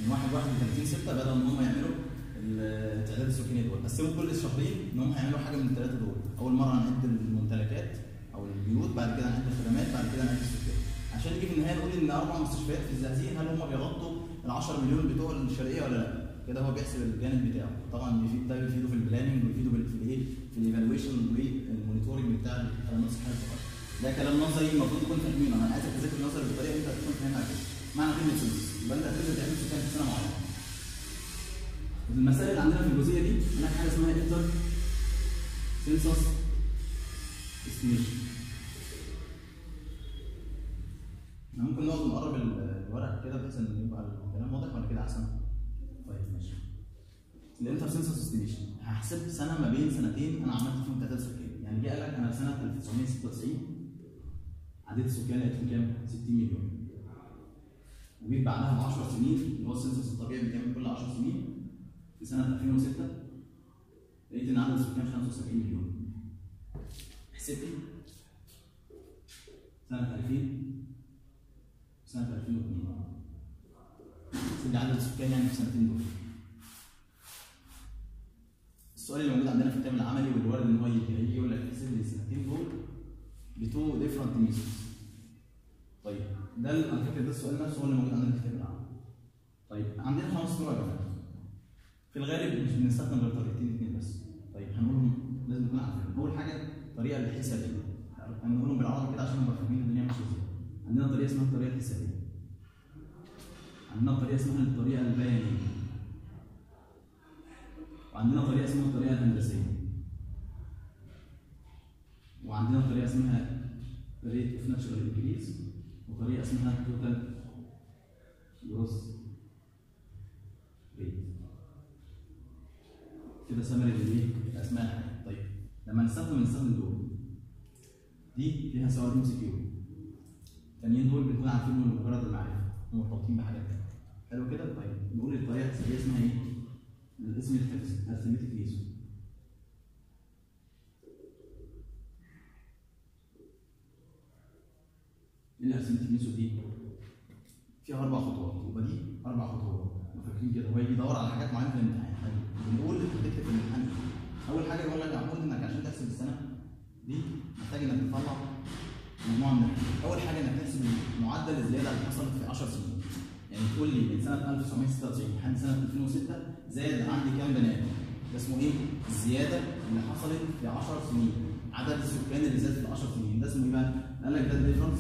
من 1 1 ل 30 6 بدأوا ان هم يعملوا التعداد السكاني دول قسموا كل شهرين ان هم هيعملوا حاجه من الثلاثه دول اول مره هنعد الممتلكات او البيوت بعد كده هنعد الخدمات بعد كده هنعد السكان عشان نيجي في النهايه نقول ان اربع مستشفيات في الزقازيق هل هم بيغطوا ال 10 مليون بتوع الشرقيه ولا لا؟ كده هو بيحسب الجانب بتاعه طبعا بيفيد ده بيفيده في البلاننج ويفيده بال- في الايه؟ في الايفالويشن والمونيتورنج بتاع الخدمات الصحيه الفقراء. ده كلام نظري المفروض تكون فاهمينه انا عايزك تذاكر النظري بطريقه انت تكون فاهمها كده. معنى كلمه سنسس يبقى انت هتنزل تعمل سكان في سنه معينه. المسائل اللي عندنا في الجزئيه دي هناك حاجه اسمها انتر سنسس استيميشن احنا ممكن نقعد نقرب ال- الورق كده بحيث ان يبقى الكلام واضح ولا كده احسن؟ طيب ماشي. الانتر سنسس استيميشن هحسب سنه ما بين سنتين انا عملت فيهم تعداد سكاني يعني جه قال لك انا في سنه 1996 عدد السكان هيكون كام؟ 60 مليون وجيت بعدها ب 10 سنين اللي هو السنسس الطبيعي بيتعمل كل 10 سنين في سنه 2006 لقيت ان عدد السكان 75 مليون حسبت سنه 2000 سنه 2002 حسب لي عدد السكان يعني في السنتين دول السؤال اللي موجود عندنا في الكتاب العملي واللي وارد ان هو يجي هيجي يقول لك احسب لي السنتين دول بتو ديفرنت ميثودز طيب ده ال- على فكره ده السؤال نفسه هو اللي موجود عندنا في الكتاب العملي طيب عندنا خمس طرق يا جماعه في الغالب مش بنستخدم غير طريقتين اثنين بس طيب هنقولهم لازم نكون عارفين اول حاجه الطريقه الحسابيه هنقولهم بالعربي كده عشان نبقى فاهمين الدنيا ماشيه ازاي عندنا طريقه اسمها الطريقه الحسابيه عندنا طريقه اسمها الطريقه البيانيه وعندنا طريقه اسمها الطريقه الهندسيه وعندنا طريقه اسمها ريت اوف ناتشرال انكريز وطريقه اسمها توتال جروس ريت كده سمري للايه؟ الاسماء الحاليه طيب لما نستخدم نستخدم دول دي فيها سؤال ام سي كيو التانيين دول بنكون عارفينهم لمجرد المعرفه ومرتبطين بحاجات تانية حلو كده طيب نقول الطريقه الحسابيه اسمها ايه؟ الاسم الحفظ ارثمتيك ميزو ايه الارثمتيك ميزو دي؟ فيها اربع خطوات يبقى دي اربع خطوات فاكرين كده هو يجي يدور على حاجات معينه في الامتحان طيب بنقول تكتب في الامتحان إيه؟ اول حاجه يقول لك يا عمود انك عشان تحسب السنه دي محتاج انك تطلع مجموعه من الحاجات اول حاجه انك تحسب معدل الزياده اللي حصلت في 10 سنين يعني تقول لي من سنه 1996 لحد سنه 2006 زاد عندي كام بني ادم ده اسمه ايه؟ الزياده اللي حصلت في 10 سنين عدد السكان اللي زاد في 10 سنين ده اسمه ايه بقى؟ قال لك ده الديفرنس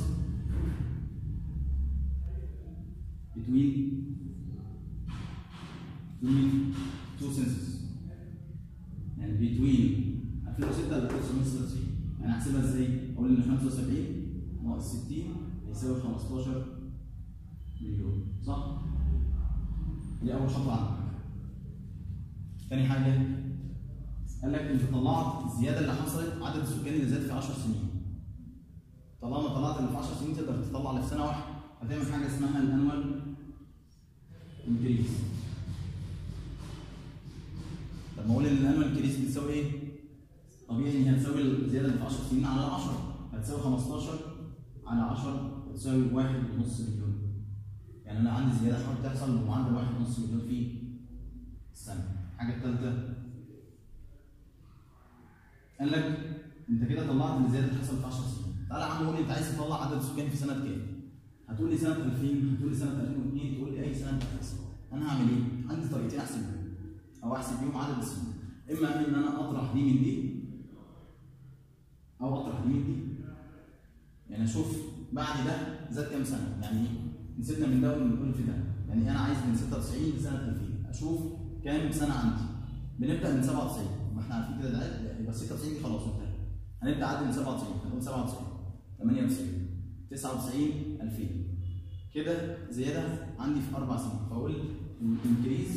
between between two census يعني between 2006 ل 1996 يعني احسبها ازاي؟ اقول ان 75 ناقص 60 هيساوي 15 مليون صح؟ دي اول خطوه عندك تاني حاجه قال لك انت طلعت الزياده اللي حصلت عدد السكان اللي زاد في 10 سنين طالما طلعت اللي في 10 سنين تقدر تطلع اللي في سنه واحده هتعمل حاجه اسمها الانوال انكريز طب ما اقول ان الانوال انكريز بتساوي ايه؟ طبيعي ان هي تساوي الزياده اللي في 10 سنين على 10 هتساوي 15 على 10 تساوي 1.5 مليون يعني انا عندي زياده حاول تحصل بمعدل 1.5 مليون في السنه الحاجه الثالثه قال لك انت كده طلعت الزياده اللي حصلت في 10 سنين تعالى يا عم قول لي انت عايز تطلع عدد السكان في سنه كام؟ هتقول لي سنه 2000 هتقول لي سنه 2002 تقول لي اي سنه انت عايزها انا هعمل ايه؟ عندي طريقتين احسب بيهم او احسب بيهم عدد السنين اما ان انا اطرح دي من دي او اطرح دي من دي يعني اشوف بعد ده زاد كام سنه يعني ايه؟ نسيبنا من ده ونقول في ده يعني انا عايز من 96 لسنه 2000 اشوف كام سنه عندي بنبدا من 97 ما احنا عارفين كده ده يبقى 96 دي خلاص انتهت هنبدا عد من 97 هنقول 97 98 99 2000 كده زياده عندي في اربع سنين فاقول انكريز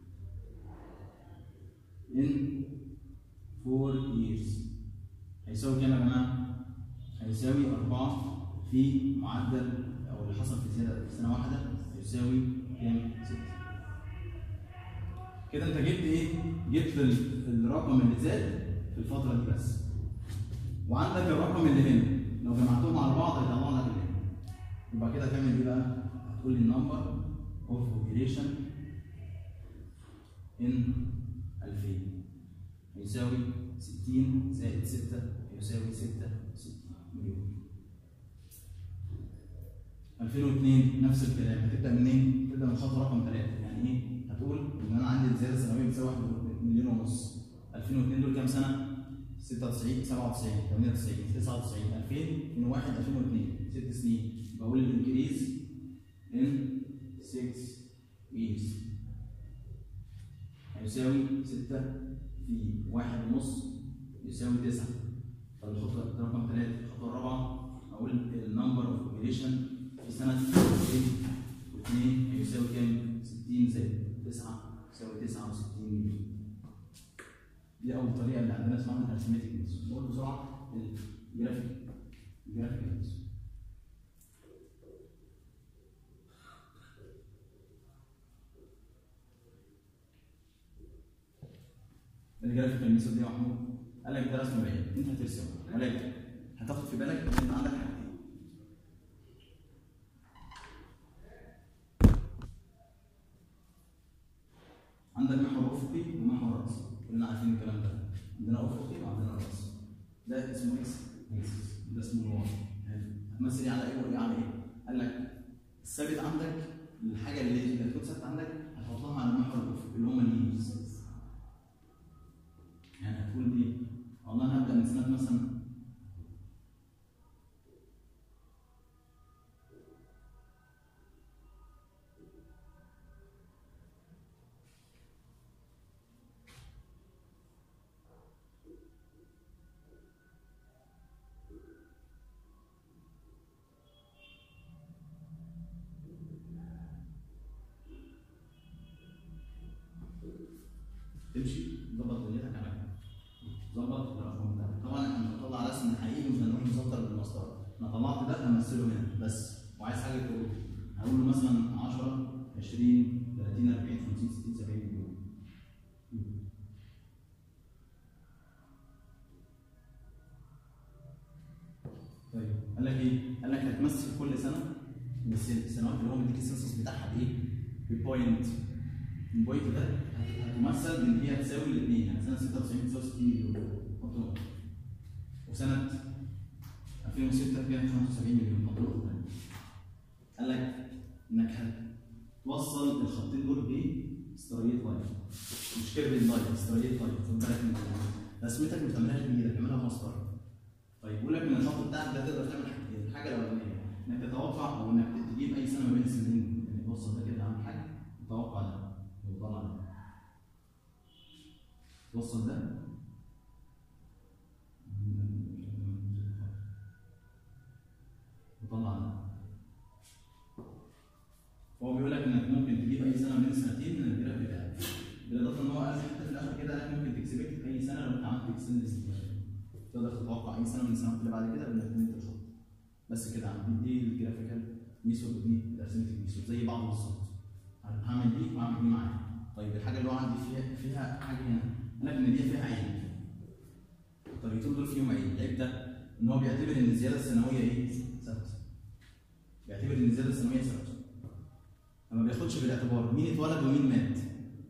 in 4 years هيساوي كام يا جماعه؟ هيساوي 4 في معدل او اللي حصل في زياده في سنه واحده هيساوي كام؟ 6 كده انت جبت ايه؟ جبت ال- الرقم اللي زاد في الفتره دي بس وعندك الرقم اللي هنا لو جمعتهم على بعض هيطلع لك اللي هنا يبقى كده تعمل ايه بقى؟ هتقول لي النمبر of population in 2000 يساوي 60 زائد 6 يساوي 66 مليون 2002 نفس الكلام هتبدا منين؟ تبدا من خطوه رقم 3 يعني ايه؟ هتقول ان انا عندي الزياده السنويه بتساوي 1 مليون ونص 2002 دول كام سنه؟ 96 97 98 99 2000 2001 2002 ست سنين بقول الانكريز ان 6 years هيساوي 6 في واحد ونص يساوي 9 طب الخطوه رقم 3 الخطوه الرابعه اقول النمبر اوف population في سنه 2002 هيساوي كام؟ 60 زائد 9 يساوي 69 مليون دي اول طريقه اللي عندنا اسمها الارثماتيك ميثود نقول بسرعه الجرافيك الجرافيك ميثود الجرافيكال ميثود دي يا محمود قال لك ده رسم بعيد انت هترسمه ولكن هتاخد في بالك ان عندك حاجتين عندك محور افقي ومحور راسي كلنا عارفين الكلام ده عندنا افقي وعندنا راسي ده اسمه اكس اكسس ده اسمه واي هتمثل ايه على ايه وايه على ايه قال لك الثابت عندك الحاجه اللي اللي هتكون ثابته عندك هتحطها على المحور الافقي اللي هم اليمينز يعني هتقول ايه والله انا هبدا من سنه مثلا تمشي تظبط دنيتك على كده ظبط الرقم بتاعك طبعا احنا بنطلع رسم حقيقي مش هنروح نسطر بالمسطره انا طلعت ده همثله هنا بس وعايز حاجه تقول هقول له مثلا 10 20 30 40 50 60 70 مليون طيب قال لك ايه؟ قال لك هتمثل كل سنه بس السنوات اللي هو مديك السنسس بتاعها بايه؟ ببوينت البوينت ده هتمثل بان هي هتساوي الاثنين يعني سنه 96 تساوي 60 مليون حط نقطه وسنه 2006 كانت 75 مليون حط نقطه ثانيه قال لك انك هتوصل الخطين دول بايه؟ استراتيجيه لاين مش كيرف لاين استراتيجيه لاين خد بالك من الكلام ده. رسمتك ما تعملهاش بايدك اعملها بمسطره طيب بيقول لك من الخط بتاعك ده تقدر تعمل حاجتين الحاجه الاولانيه انك تتوقع او انك تجيب اي سنه ما بين السنين يعني توصل ده كده اهم حاجه تتوقع ده وتطلع ده توصل ده وطلع ده هو بيقول لك انك ممكن تجيب اي سنه من السنتين من الجراف بتاعك بالاضافه ان هو قال حتى في الاخر كده قال لك ممكن تكسبك اي سنه لو انت عملت اكستند تقدر تتوقع اي سنه من السنوات اللي بعد كده بانك انت تحط بس كده عندي دي الجرافيكال ميثود ودي الارثمتيك ميثود زي بعض بالظبط هعمل دي وهعمل دي معايا طيب الحاجه اللي هو عندي فيها فيها حاجه هنا قال لك ان دي فيها عيب الطريقتين دول فيهم عيب العيب ده ان هو بيعتبر ان الزياده السنويه ايه؟ ثابته بيعتبر ان الزياده السنويه ثابته ما بياخدش في الاعتبار مين اتولد ومين مات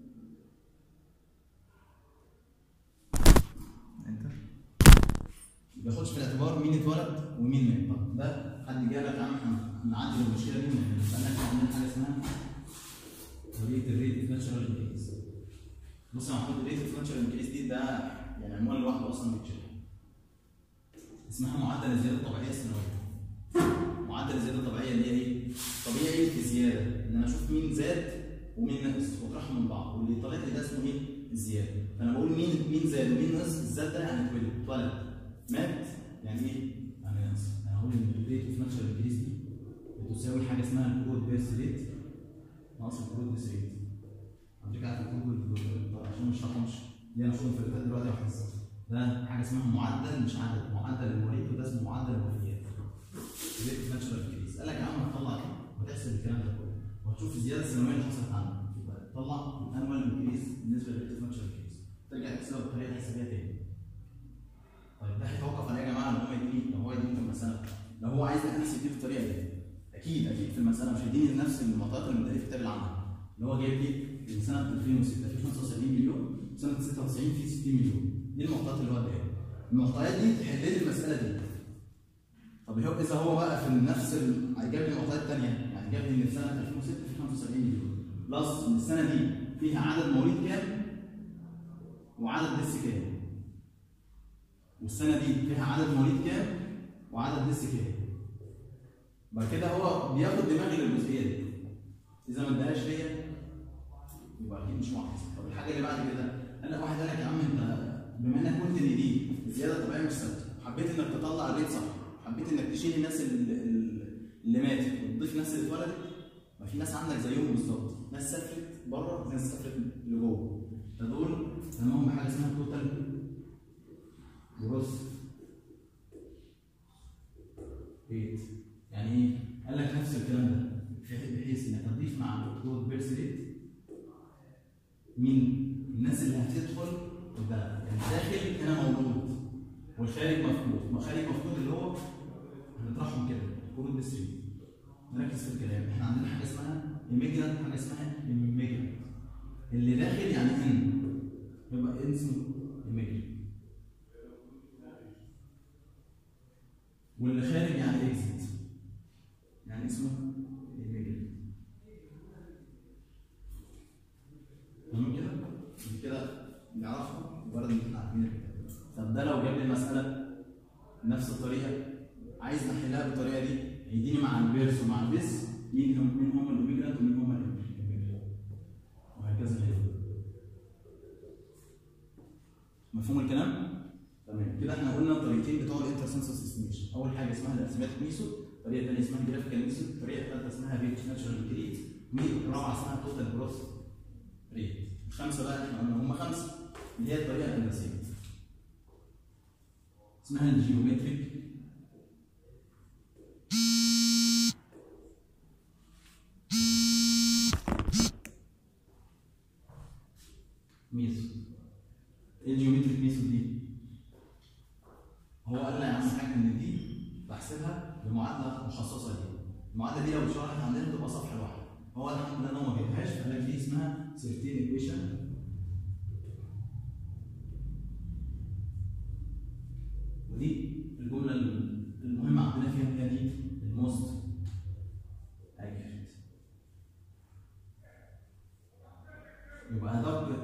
انت ما بياخدش في الاعتبار مين اتولد ومين مات طب ده حد جه لك عم نعدي المشكله دي ونعمل قال لك عندنا حاجه اسمها طريقه الريت ناتشرال انكريز بص يا محمود الريت ناتشرال انكريز دي ده يعني عنوان لوحده اصلا بيتشرح اسمها معدل الزياده الطبيعيه السنويه معدل الزياده الطبيعيه اللي هي ايه؟ طبيعي في زياده ان انا اشوف مين زاد ومين نقص واطرحهم من بعض واللي طالع لي ده اسمه ايه؟ الزياده فانا بقول مين مين زاد ومين نقص الزاد ده يعني اتولد اتولد مات يعني ايه؟ يعني نقص انا هقول ان الريت اوف ناتشرال انكريز دي بتساوي حاجه اسمها الكود بيرث ريت ناقص الكود بيرث ريت على فكره عارف الكود عشان مش رقمش دي انا شغل في الفات دلوقتي واحفظ ده حاجه اسمها معدل مش عدد معدل المريض وده اسمه معدل الوفيات ريت ناتشرال انكريز قال لك يا عم هتطلع ايه؟ وتحسب الكلام ده كله وهتشوف الزياده السنويه اللي حصلت عندك يبقى تطلع الانوال انكريز بالنسبه للريت ناتشرال انكريز ترجع تحسبها بالطريقه الحسابيه تاني طيب ده هيتوقف على ايه يا جماعه لو هو يديني لو هو يديني كام سنه لو هو عايز احسب دي بالطريقه دي اكيد اكيد في المساله مش هيديني نفس المعطيات اللي مديها في كتاب العمل اللي هو جايب لي من سنه 2006 في 75 مليون سنه 96 في 60 مليون دي المعطيات اللي هو اداها لي. المعطيات دي تحل لي المساله دي طب هو اذا هو بقى في نفس ال... جاب لي معطيات ثانيه يعني جاب لي من سنه 2006 في 75 مليون بلس ان السنه دي فيها عدد مواليد كام وعدد دس كام والسنه دي فيها عدد مواليد كام وعدد دس كام بعد كده هو بياخد دماغي للجزئيه دي اذا ما اداهاش ليا يبقى اكيد مش معطي طب الحاجه اللي بعد كده قال لك واحد قال لك يا عم انت بما انك قلت ان دي زياده طبيعيه مش ثابته حبيت انك تطلع الريت صح حبيت انك تشيل الناس اللي, اللي ماتت وتضيف الناس اللي اتولدت ما في ناس عندك زيهم بالظبط ناس سافرت بره ناس سافرت لجوه فدول سموهم بحاجه اسمها توتال جروس ريت يعني ايه؟ قال لك نفس الكلام ده بحيث انك تضيف مع الدكتور بيرس ريت مين؟ الناس اللي هتدخل البلد يعني الداخل هنا موجود والخارج مفقود والخارج مفقود اللي هو هنطرحهم كده كود بيرس نركز في الكلام احنا عندنا حاجه اسمها ايميجرانت حاجه اسمها ايميجرانت اللي داخل يعني ان يبقى ان اسمه ايميجرانت واللي خارج يعني اكزيت يعني اسمه ايميجرانت تمام كده؟ دي كده نعرفها مجرد ان احنا عارفين الكتاب طب ده لو جاب لي المساله نفس الطريقه عايز نحلها بالطريقه دي هيديني مع البيرس ومع البيس مين هم مين هم الايميجرانت ومين هم الايميجرانت وهكذا كده مفهوم الكلام؟ تمام كده احنا قلنا الطريقتين بتوع الانترسنسس استيميشن اول حاجه اسمها الارثماتيك ميثود الطريقه الثانيه اسمها الجرافيكال ميثود الطريقه الثالثه اسمها ريت ناتشورال ريت والرابعه اسمها توتال جروث ريت الخمسه بقى احنا قلنا هم خمسه اللي هي الطريقه الهندسيه اسمها الجيومتريك ميثود ايه الجيومتريك ميثود دي؟ هو قال لي اهم حاجه ان دي بحسبها بمعادله مخصصه ليها المعادله دي لو اتشرحت عندنا تبقى صفحه واحده هو الحمد لله ان هو ما جابهاش فقال لك دي اسمها سيرتين ايكويشن ودي الجمله المهمه عندنا فيها هي دي الموست اكيوريت يبقى ادق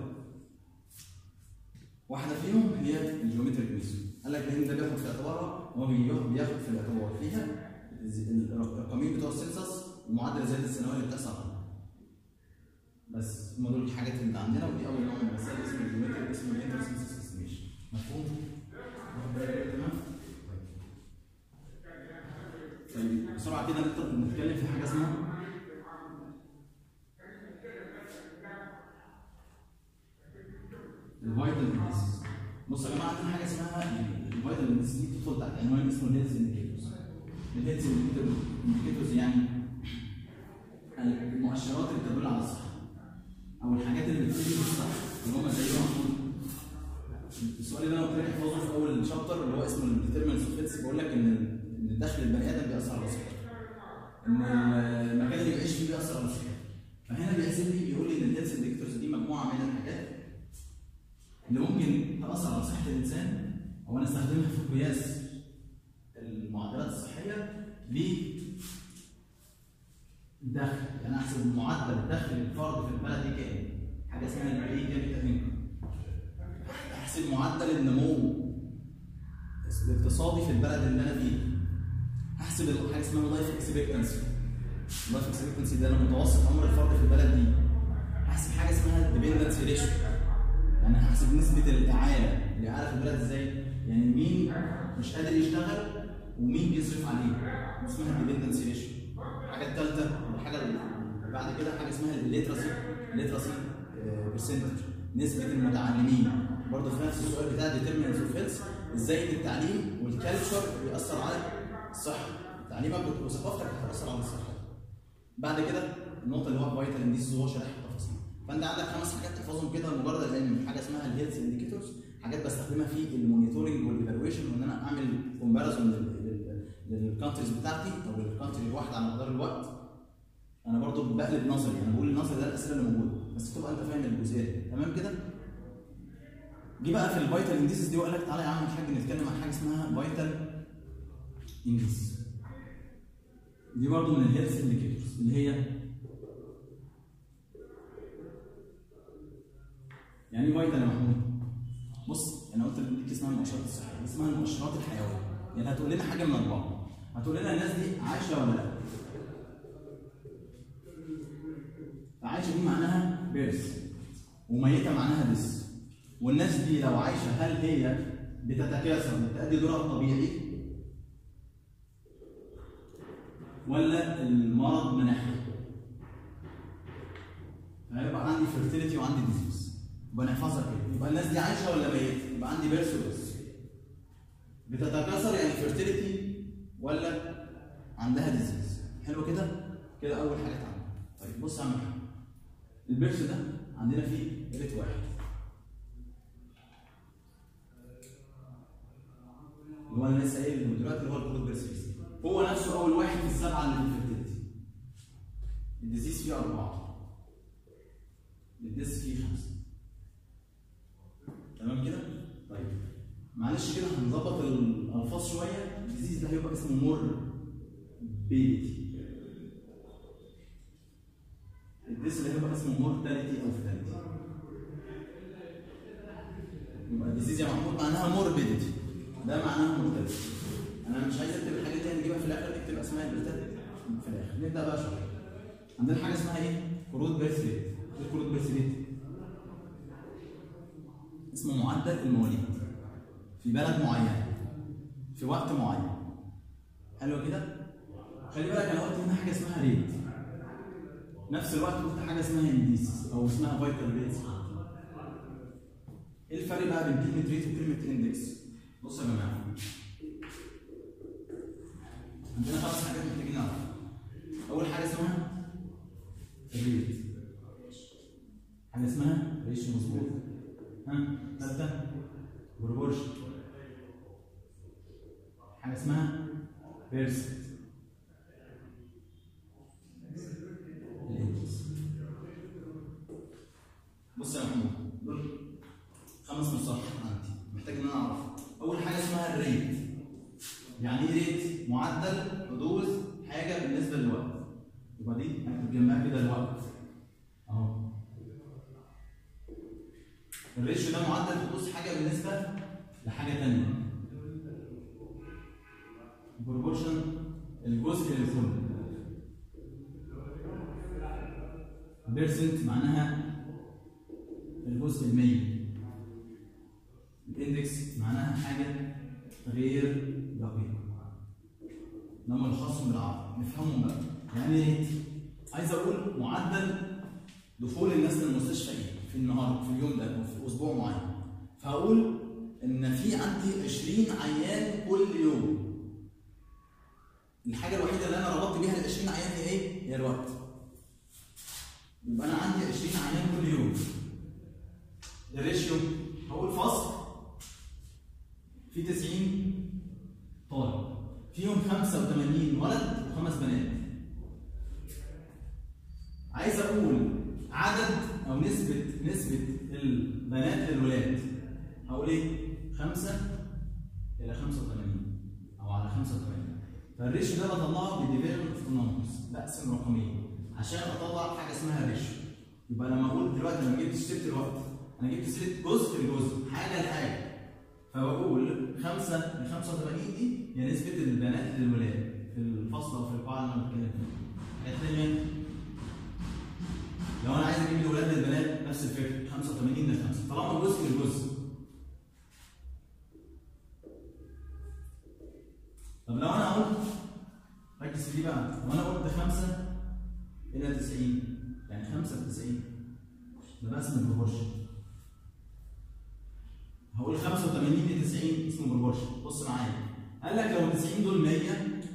واحده فيهم هي الجيومتريك ميثود قال لك لان ده بياخد في اعتبارها هو بياخد في الاعتبار فيها الرقمين بتوع السنسس ومعدل زياده السنويه اللي بتحصل عنها بس هم دول الحاجات اللي عندنا ودي اول نوع من المسائل اسمه الجيومتريك اسمه الانترسنسس استيميشن مفهوم؟ واخد بالك تمام؟ طيب بسرعه كده نقدر نتكلم في حاجه اسمها الفيتال انديسز بصوا يا جماعه عندنا حاجه اسمها الفيتال انديسز دي بتدخل تحت عنوان اسمه الهيلث انديكيتورز الهيلث انديكيتورز يعني المؤشرات اللي تدل على الصحه او الحاجات اللي بتفيد بالصحه اللي هم زي ما السؤال اللي انا قلت لك احفظه في اول شابتر اللي هو اسمه الديترمنتس اوف هيلث بيقول لك ان ان دخل البني ادم بيأثر على صحته ان المكان اللي بيعيش فيه بيأثر على صحته فهنا بيحسب لي بيقول لي ان الهيلث انديكيتورز دي مجموعه من الحاجات اللي ممكن تأثر على صحة الإنسان أو أنا أستخدمها في قياس المعدلات الصحية للدخل، يعني أحسب معدل دخل الفرد في البلد دي كام؟ حاجة اسمها البري كابيتال انكم. أحسب معدل النمو الاقتصادي في البلد اللي أنا فيه. أحسب حاجة اسمها اللايف اكسبكتنسي. اللايف اكسبكتنسي ده أنا متوسط عمر الفرد في البلد دي. أحسب حاجة اسمها الديبندنسي ريشيو. يعني هحسب نسبة الإعالة، الإعالة في البلد إزاي؟ يعني مين مش قادر يشتغل ومين بيصرف عليه؟ اسمها الديبندنسي ريشيو. الحاجة الثالثة الحاجة اللي بعد كده حاجة اسمها الليتراسي الليتراسي برسنتج نسبة المتعلمين برضه في نفس السؤال بتاع ديترمينز اوف هيلث ازاي ان التعليم والكالتشر بيأثر على الصحة تعليمك وثقافتك هتأثر على الصحة بعد كده النقطة اللي هو فيتال انديسز هو شرح التفاصيل فانت عندك خمس حاجات تحفظهم كده مجرد العلم حاجه اسمها الهيلث انديكيتورز حاجات بستخدمها في المونيتورنج والايفالويشن وان انا اعمل كومباريزون للكانتريز بتاعتي او للكانتري الواحد على مدار الوقت انا برضو بقلب نظري انا بقول النظري ده الاسئله اللي موجوده بس تبقى انت فاهم الجزئيه دي تمام كده جه بقى في الفيتال انديسيس دي وقال لك تعالى يا عم الحاج نتكلم عن حاجه اسمها فيتال انديسيس دي برضو من الهيلث انديكيتورز اللي هي يعني ايه فيتال يا محمود؟ بص انا قلت لك اسمها المؤشرات الصحيه اسمها المؤشرات الحيويه يعني هتقول لنا حاجه من اربعه هتقول لنا الناس دي عايشه ولا لا فعايشه دي معناها بيرث وميته معناها ديس والناس دي لو عايشه هل هي بتتكاثر وبتأدي دورها الطبيعي ولا المرض منحها هيبقى عندي فيرتيليتي وعندي ديزيز يبقى نحفظها كده يبقى الناس دي عايشه ولا ميته يبقى عندي بيرث وديس بتتكاثر يعني فيرتيليتي ولا عندها ديزيز حلو كده كده اول حاجه اتعمل طيب بص يا عم محمد. البيرث ده عندنا فيه ريت واحد اللي هو انا لسه قايل دلوقتي اللي هو الكود بيرث ريت. هو نفسه اول واحد في السبعه اللي في الفيرتيليتي الديزيز فيه اربعه الديس فيه خمسه تمام كده؟ طيب معلش كده هنظبط الالفاظ شويه الديزيز ده هيبقى اسمه مور بيتي الديس اللي هيبقى اسمه مورتاليتي او فيتاليتي يبقى الديزيز يا محمود معناها موربيديتي ده معناها مورتاليتي انا مش عايز اكتب الحاجه دي نجيبها في الاخر اكتب اسماء البلتات في الاخر نبدا بقى شويه عندنا حاجه اسمها ايه؟ كروت بيرث ريت ايه كروت بيرث ريت؟ اسمه معدل المواليد في بلد معين في وقت معين حلو كده؟ خلي بالك انا قلت هنا حاجه اسمها ريت نفس الوقت قلت حاجه اسمها انديس او اسمها فايتال ريتس ايه الفرق بقى بين كلمه ريت وكلمه اندكس؟ بص يا جماعه عندنا خمس حاجات محتاجين نعرفها اول حاجه اسمها الريت حاجه اسمها ريشيو مظبوط ها ثالثه بروبورشن حاجه اسمها بيرسنت الانجلز بص يا محمود دول خمس مصطلحات عندي محتاج ان انا اعرف اول حاجه اسمها الريت يعني ايه ريت معدل حدوث حاجه بالنسبه للوقت يبقى دي اكتب جنبها كده الوقت اهو الريشيو ده معدل حدوث حاجه بالنسبه لحاجه ثانيه بروبورشن الجزء للكل بيرسنت معناها الجزء المية الاندكس معناها حاجة غير دقيقة ده ملخصهم بالعربي نفهمهم بقى يعني ايه عايز اقول معدل دخول الناس للمستشفى ايه في النهار في اليوم ده او في اسبوع معين فهقول ان في عندي 20 عيان كل يوم الحاجه الوحيده اللي انا ربطت بيها ال 20 عيان هي ايه؟ هي الوقت يبقى انا عندي 20 عيان كل يوم الريشيو هقول فصل في 90 طالب فيهم 85 ولد وخمس بنات عايز اقول عدد او نسبة نسبة البنات للولاد هقول ايه؟ 5 إلى 85 أو على 85 فالريشيو ده بطلعه بديفيجن اوف نمبرز بقسم رقمين عشان اطلع حاجه اسمها ريشيو يبقى لما اقول دلوقتي لما جبت سيره الوقت انا جبت سيره جزء لجزء حاجه لحاجه فبقول 5 ل 85 دي هي نسبه البنات للولاد في الفصل او في القاعه اللي انا بتكلم فيها حاجه ثانيه لو انا عايز اجيب الولاد للبنات نفس الفكره 85 ل 5 طالما جزء لجزء طب لو انا قلت ركز في دي بقى لو انا قلت 5 الى 90 يعني 5 في 90 ده بقى اسمه بروبورشن هقول 85 ل 90 اسمه بروبورشن بص معايا قال لك لو 90 دول 100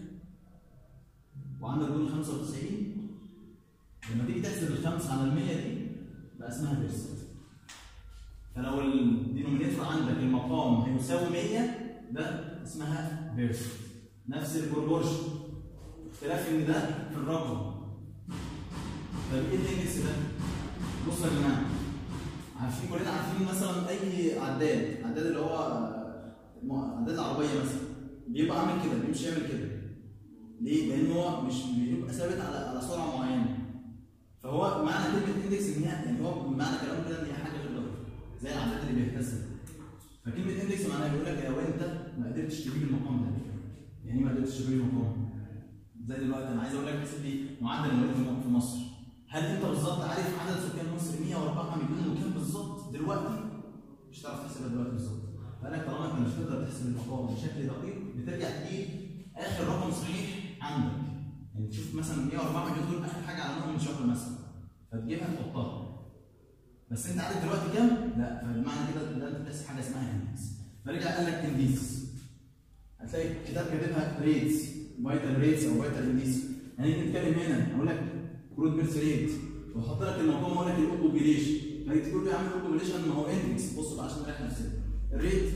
وعندك دول 95 لما تيجي تحسب الخمسه على ال 100 دي بقى اسمها بيرسنت فلو الدينومينيتور عندك المقام هيساوي 100 ده اسمها بيرسنت نفس البروبورشن اختلاف ان ده في الرقم طب ايه الاندكس ده؟ بصوا يا جماعه عارفين كلنا عارفين مثلا اي عداد عداد اللي هو عداد العربيه مثلا بيبقى عامل كده بيمشي يعمل كده ليه؟ لان هو مش بيبقى ثابت على على سرعه معينه فهو معنى كلمه اندكس ان هي يعني هو معنى كلامه كده ان هي حاجه غير دقيقه زي العداد اللي بيهتز فكلمه اندكس معناها بيقول لك لو انت ما قدرتش تجيب المقام ده يعني ما قدرتش تجيب المقام زي دلوقتي انا عايز اقول لك حسب لي معدل المواليد في مصر هل انت بالظبط عارف عدد سكان مصر 104 مليون وكام بالظبط دلوقتي مش هتعرف تحسبها دلوقتي بالظبط فقالك طالما انت مش هتقدر تحسب المقام بشكل دقيق بترجع تجيب اخر رقم صحيح عندك يعني تشوف مثلا 104 مليون دول اخر حاجه عملوها من شهر مثلا فتجيبها تحطها بس انت عارف دلوقتي كام؟ لا فمعنى كده ان انت بتحسب حاجه اسمها اندكس فرجع قال لك انديس هتلاقي الكتاب كاتبها ريتس فيتال ريتس او فيتال انديس هنيجي نتكلم هنا اقول لك كروت بيرث ريت واحط لك المقام واقول لك الاوبوبيليشن فهيجي تقول لي اعمل اوبوبيليشن ما هو اندكس بص بقى عشان نريح نفسنا الريت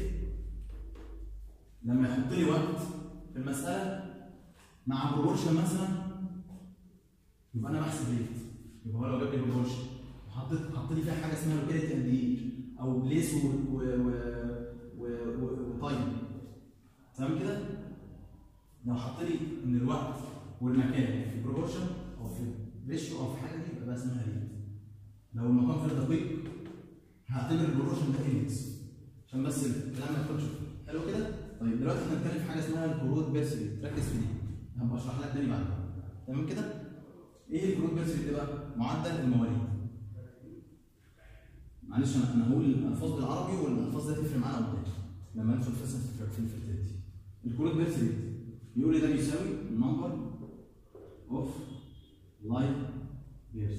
لما يحط لي وقت في المساله مع بروبورشن مثلا يبقى انا بحسب ريت يبقى هو لو جاب لي بروبورشن وحطيت حط لي فيها حاجه اسمها لوكاليتي قد ايه او بليس و و و و و وتايم تمام كده؟ لو حط لي ان الوقت والمكان في بروبورشن او في ريشيو او في حاجه دي يبقى ده اسمها ريت لو المقام غير دقيق هعتبر البروبورشن ده اندكس عشان بس الكلام ما يدخلش حلو كده؟ طيب دلوقتي احنا هنتكلم في حاجه اسمها الكروت بيرس ريت ركز في دي هبقى اشرح لك تاني بعدين تمام كده؟ ايه الكروت بيرس ريت ده بقى؟ معدل المواليد معلش انا انا هقول الالفاظ بالعربي والالفاظ دي هتفرق معانا قدام لما ندخل في في الفيرتيلتي الكروت بيرس ريت بيقول لي ده بيساوي نمبر اوف لايف بيرس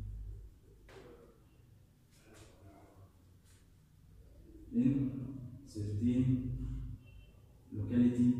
in certain locality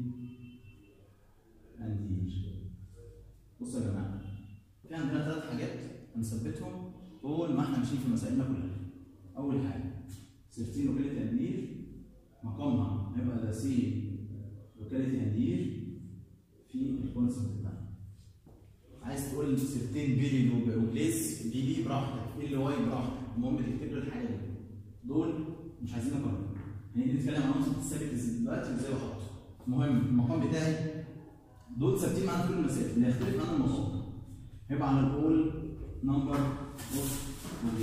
and year بصوا يا جماعه في عندنا ثلاث حاجات هنثبتهم طول ما احنا ماشيين في مسائلنا كلها اول حاجه certain locality and year مقامها هيبقى ده سي locality and year في الكونسبت بتاعنا عايز تقول سيرتين بيريد وبليس دي دي براحتك ال واي براحتك المهم تكتب لي الحاجه دي دول مش عايزين نكرر هنيجي نتكلم عن عنصر الثابت دلوقتي وازاي بحطه المهم المقام بتاعي دول ثابتين معانا كل المسائل اللي هيختلف عن المقام هيبقى على الاول نمبر اوف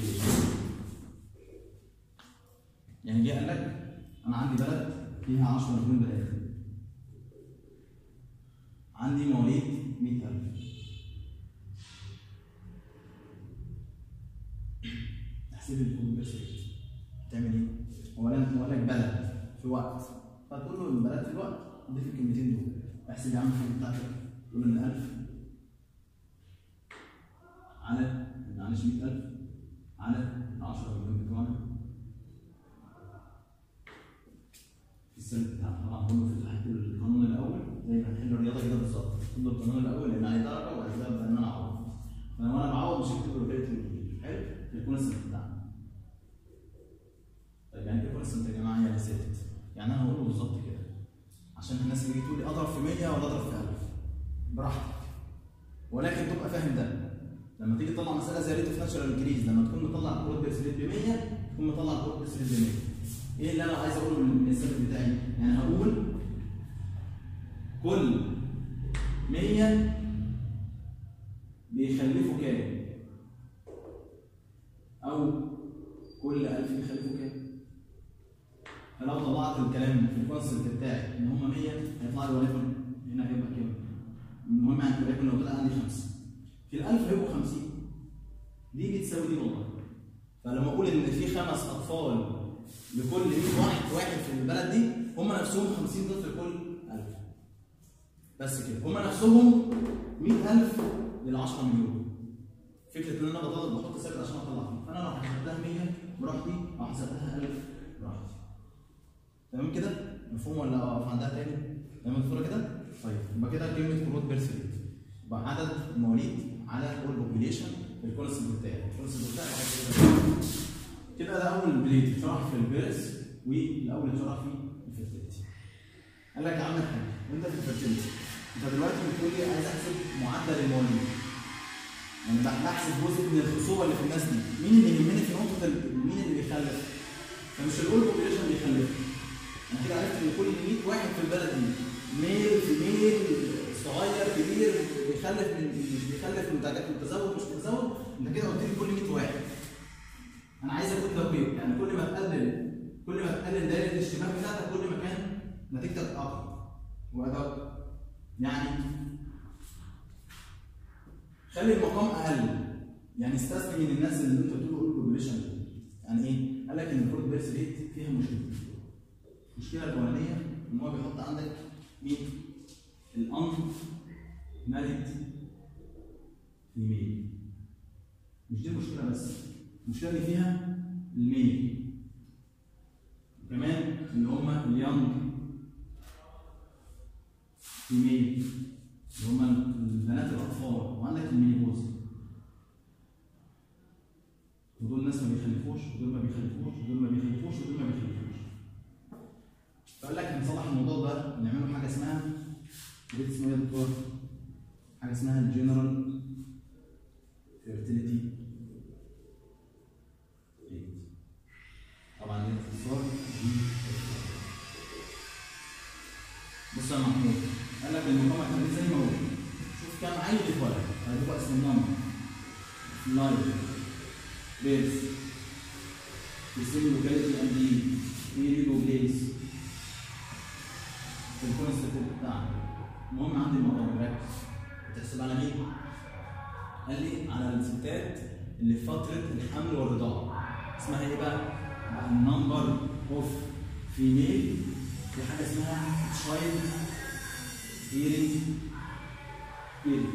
يعني جه قال لك انا عندي بلد فيها 10 مليون بني ادم عندي مواليد 100000 احسب لي الكونفرس ريت هتعمل ايه؟ هو انا بقول لك بلد في وقت فتقول له البلد في الوقت ضيف الكلمتين دول احسب يا عم الحاجه بتاعتك تقول ان 1000 على معلش 100000 على ال 10 مليون بتوعنا في السنه بتاعنا طبعا هم في تحت القانون الاول زي ما هنحل الرياضه كده بالظبط تكتب القانون الاول لان عليه درجه وبعد كده ابدا ان انا اعوض فلو انا بعوض مش هكتب له ريت حلو يكون السنه بتاعنا طيب يعني ايه كونستنت يا جماعه يعني ثابت يعني انا هقوله بالظبط كده عشان الناس اللي تقول لي اضرب في 100 ولا اضرب في 1000 براحتك ولكن تبقى فاهم ده لما تيجي تطلع مساله زي ريت اوف ناتشرال انكريز لما تكون مطلع الكود بيرس ريت ب 100 تكون مطلع الكود بيرس ريت ب 100 ايه اللي انا عايز اقوله من الثابت بتاعي؟ يعني هقول كل 100 بيخلفوا كام؟ او كل 1000 بيخلفوا كام؟ فلو طلعت الكلام في الكونسبت بتاعي ان هم 100 هيطلع لي وليكن هنا هيبقى كام؟ المهم يعني وليكن لو طلع عندي 5 في ال 1000 هيبقوا 50 دي بتساوي دي والله فلما اقول ان في خمس اطفال لكل 100 واحد واحد في البلد دي هم نفسهم 50 طفل لكل 1000 بس كده هم نفسهم 100000 لل 10 مليون فكره ان انا بطلب بحط ثابت عشان اطلع فيه فانا لو حسبتها 100 براحتي او حسبتها 1000 براحتي تمام كده مفهوم ولا اقف عندها تاني تمام الصوره كده طيب يبقى كده كلمه كروت بيرث ريت يبقى عدد المواليد على كل بوبيليشن الكونسبت بتاعي الكونسبت بتاعي كده ده اول بليت اتشرح في البيرث والاول اتشرح في الفيرتيلتي قال لك يا عم الحاج وانت في الفيرتيلتي انت دلوقتي بتقول لي عايز احسب معدل المواليد يعني بح- بحسب جزء من الخصوبه اللي في الناس دي مين اللي يهمني في نقطه ال- مين اللي بيخلف فمش الاول بوبيليشن بيخلف انا كده عرفت ان كل 100 واحد في البلد دي ميل فيميل صغير كبير بيخلف من مش بيخلف متج- متزوج مش متزوج انت كده قلت لي كل 100 واحد انا عايز اكون دقيق يعني كل ما تقلل كل ما تقلل دايره الاشتباه بتاعتك كل ما كان نتيجتك اقوى وادق يعني خلي المقام اقل يعني استثني من الناس اللي انت بتقول بوبيليشن يعني ايه؟ قال لك ان الفورد بيرث ريت فيها مشكله المشكله الاولانيه ان هو بيحط عندك مين؟ الان ماريد فيميل مش دي المشكله بس المشكله اللي فيها الميل كمان اللي هم اليونج فيميل اللي هم البنات الاطفال وعندك المينيبوز ودول ناس ما بيخلفوش ودول ما بيخلفوش ودول ما بيخلفوش ودول ما بيخلفوش فقال لك هنصلح الموضوع ده نعمله حاجه اسمها ريت اسمها ايه يا دكتور؟ حاجه اسمها الجنرال فيرتيليتي ريت طبعا دي اختصار دي بص يا محمود قال لك المقام اعتمادي زي ما هو شوف كام عيل اتولد هيبقى اسم النمبر لايف بيرث السن لوكاليتي اند دي بيريد وبليس في الكونستنت بتاعنا المهم عندي المقام ركز بتحسب على مين؟ قال لي على الستات اللي في فترة الحمل والرضاعة اسمها ايه بقى؟ النمبر اوف فيميل في حاجة اسمها تشايلد هيرنج بيريد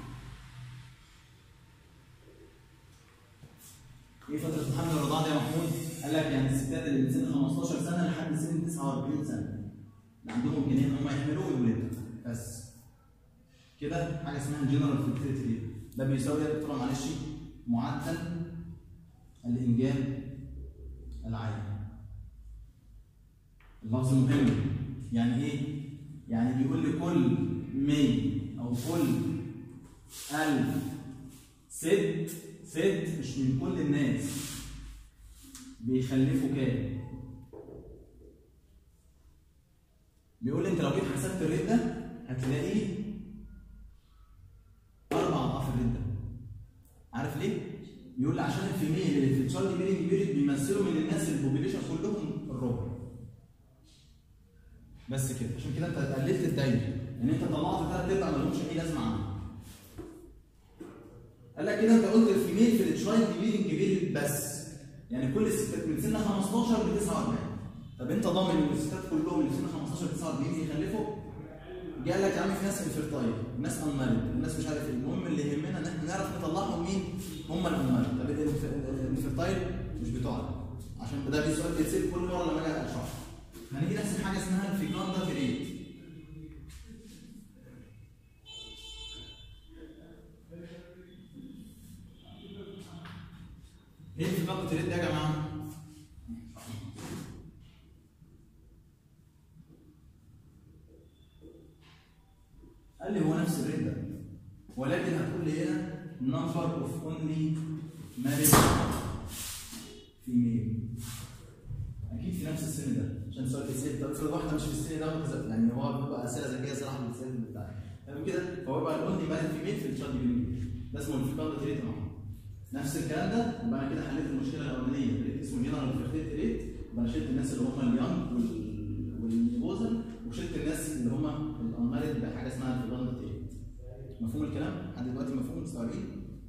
ايه فترة الحمل والرضاعة دي يا محمود؟ قال لك يعني الستات اللي من سن 15 سنة لحد سن 49 سنة اللي عندهم إمكانية إن هم يحملوا ويولدوا بس كده حاجة اسمها الجنرال فيرتيليتي ريت ده بيساوي يا دكتور معلش معدل الإنجاب العام اللفظ مهم يعني ايه؟ يعني بيقول لي كل 100 او كل 1000 ست ست مش من كل الناس بيخلفوا كام؟ بيقول لي انت لو جيت حسبت الريت ده هتلاقيه اربع اضعاف الريت ده عارف ليه؟ بيقول لي عشان الفيميل اللي في التشايلد بيرنج بيريد بيمثلوا من الناس البوبيليشن كلهم الربع بس كده عشان كده انت قللت الدايره يعني انت طلعت ثلاث ارباع ما لهمش اي لازمه عندك قال لك كده انت قلت الفيميل في التشايلد بيرنج بيريد بس يعني كل الستات من سن 15 ل 49 طب انت ضامن ان الستات كلهم اللي سن 15 ل 49 يخلفوا جه قال لك يا عم في ناس انفيرتايل ناس انمارد الناس مش عارف ايه المهم اللي يهمنا ان احنا نعرف نطلعهم مين هم الانمارد طب الانفيرتايل مش بتوعنا عشان ده سؤال بيتسال كل مره لما اجي اشرح هنيجي نحسب حاجه اسمها الفيكاندا ريت ايه الفيكاندا ريت ده يا جماعه؟ قال لي هو نفس الريت ده ولكن هتقول لي هنا number of only married female اكيد في نفس السن ده عشان السؤال بيتسال طب افرض واحده مش في السن ده وكذا يعني هو بيبقى اسئله ذكيه صراحه من السن بتاعي تمام كده فهو يبقى الاونلي ماريد فيميل في التشارت بيرنج ده اسمه الفيكاندا ريت اهو نفس الكلام ده يبقى انا كده حليت المشكله الاولانيه ريت اسمه جنرال فيرتيليتي ريت يبقى انا شلت الناس اللي هم اليونج والنيبوزل وشلت الناس اللي هم الانمارد بحاجه اسمها الفيكاندا ريت مفهوم الكلام؟ لحد دلوقتي مفهوم مستوعبين؟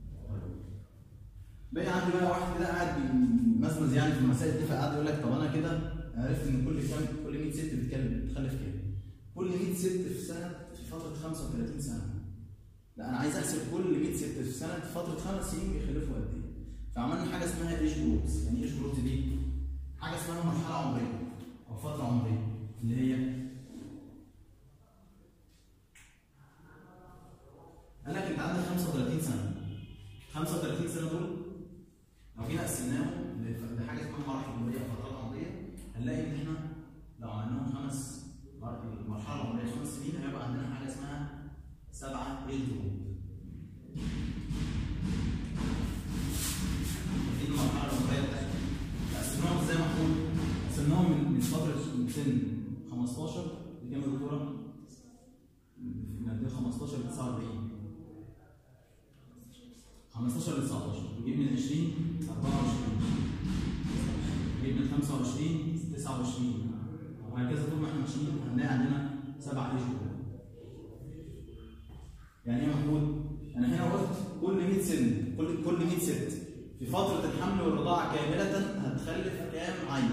باقي عندي بقى واحد كده قاعد بيمزمز يعني في المسائل دي فقعد يقول لك طب انا كده عرفت ان كل كام كل 100 ست بتكلم بتخلف كام؟ كل 100 ست في سنه في فتره 35 سنه. لا انا عايز احسب كل 100 ست في سنه في فتره خمس سنين بيخلفوا قد ايه؟ فعملنا حاجه اسمها ايج جروبس، يعني ايج جروبس دي؟ حاجه اسمها مرحله عمريه او فتره عمريه اللي هي قال لك انت عندك 35 سنه 35 سنه دول لو جينا قسمناهم لحاجه اسمها مراحل عمريه او فترات عمريه هنلاقي ان احنا لو عملناهم خمس المرحله العمريه خمس سنين هيبقى عندنا حاجه اسمها سبعه ايج جروب دي المرحله العمريه بتاعتنا قسمناهم ازاي يا محمود؟ قسمناهم من من فتره من سن 15 لكام يا دكتوره؟ من 15 ل 49 15 ل 19 نجيب من 20 ل 24 نجيب من 25 ل 29 وهكذا طول ما احنا ماشيين هنلاقي عندنا سبع ايش يعني ايه يا محمود؟ انا هنا قلت كل 100 سن كل كل 100 ست في فترة الحمل والرضاعة كاملة هتخلف كام عيل؟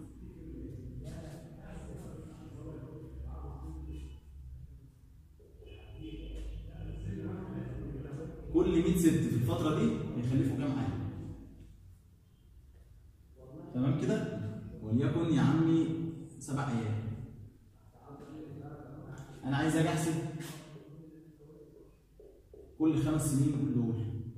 كل 100 ست في الفترة دي هيخلفوا كام عيل؟ تمام كده؟ وليكن يا عمي سبع ايام. أنا عايز أجي أحسب كل خمس سنين دول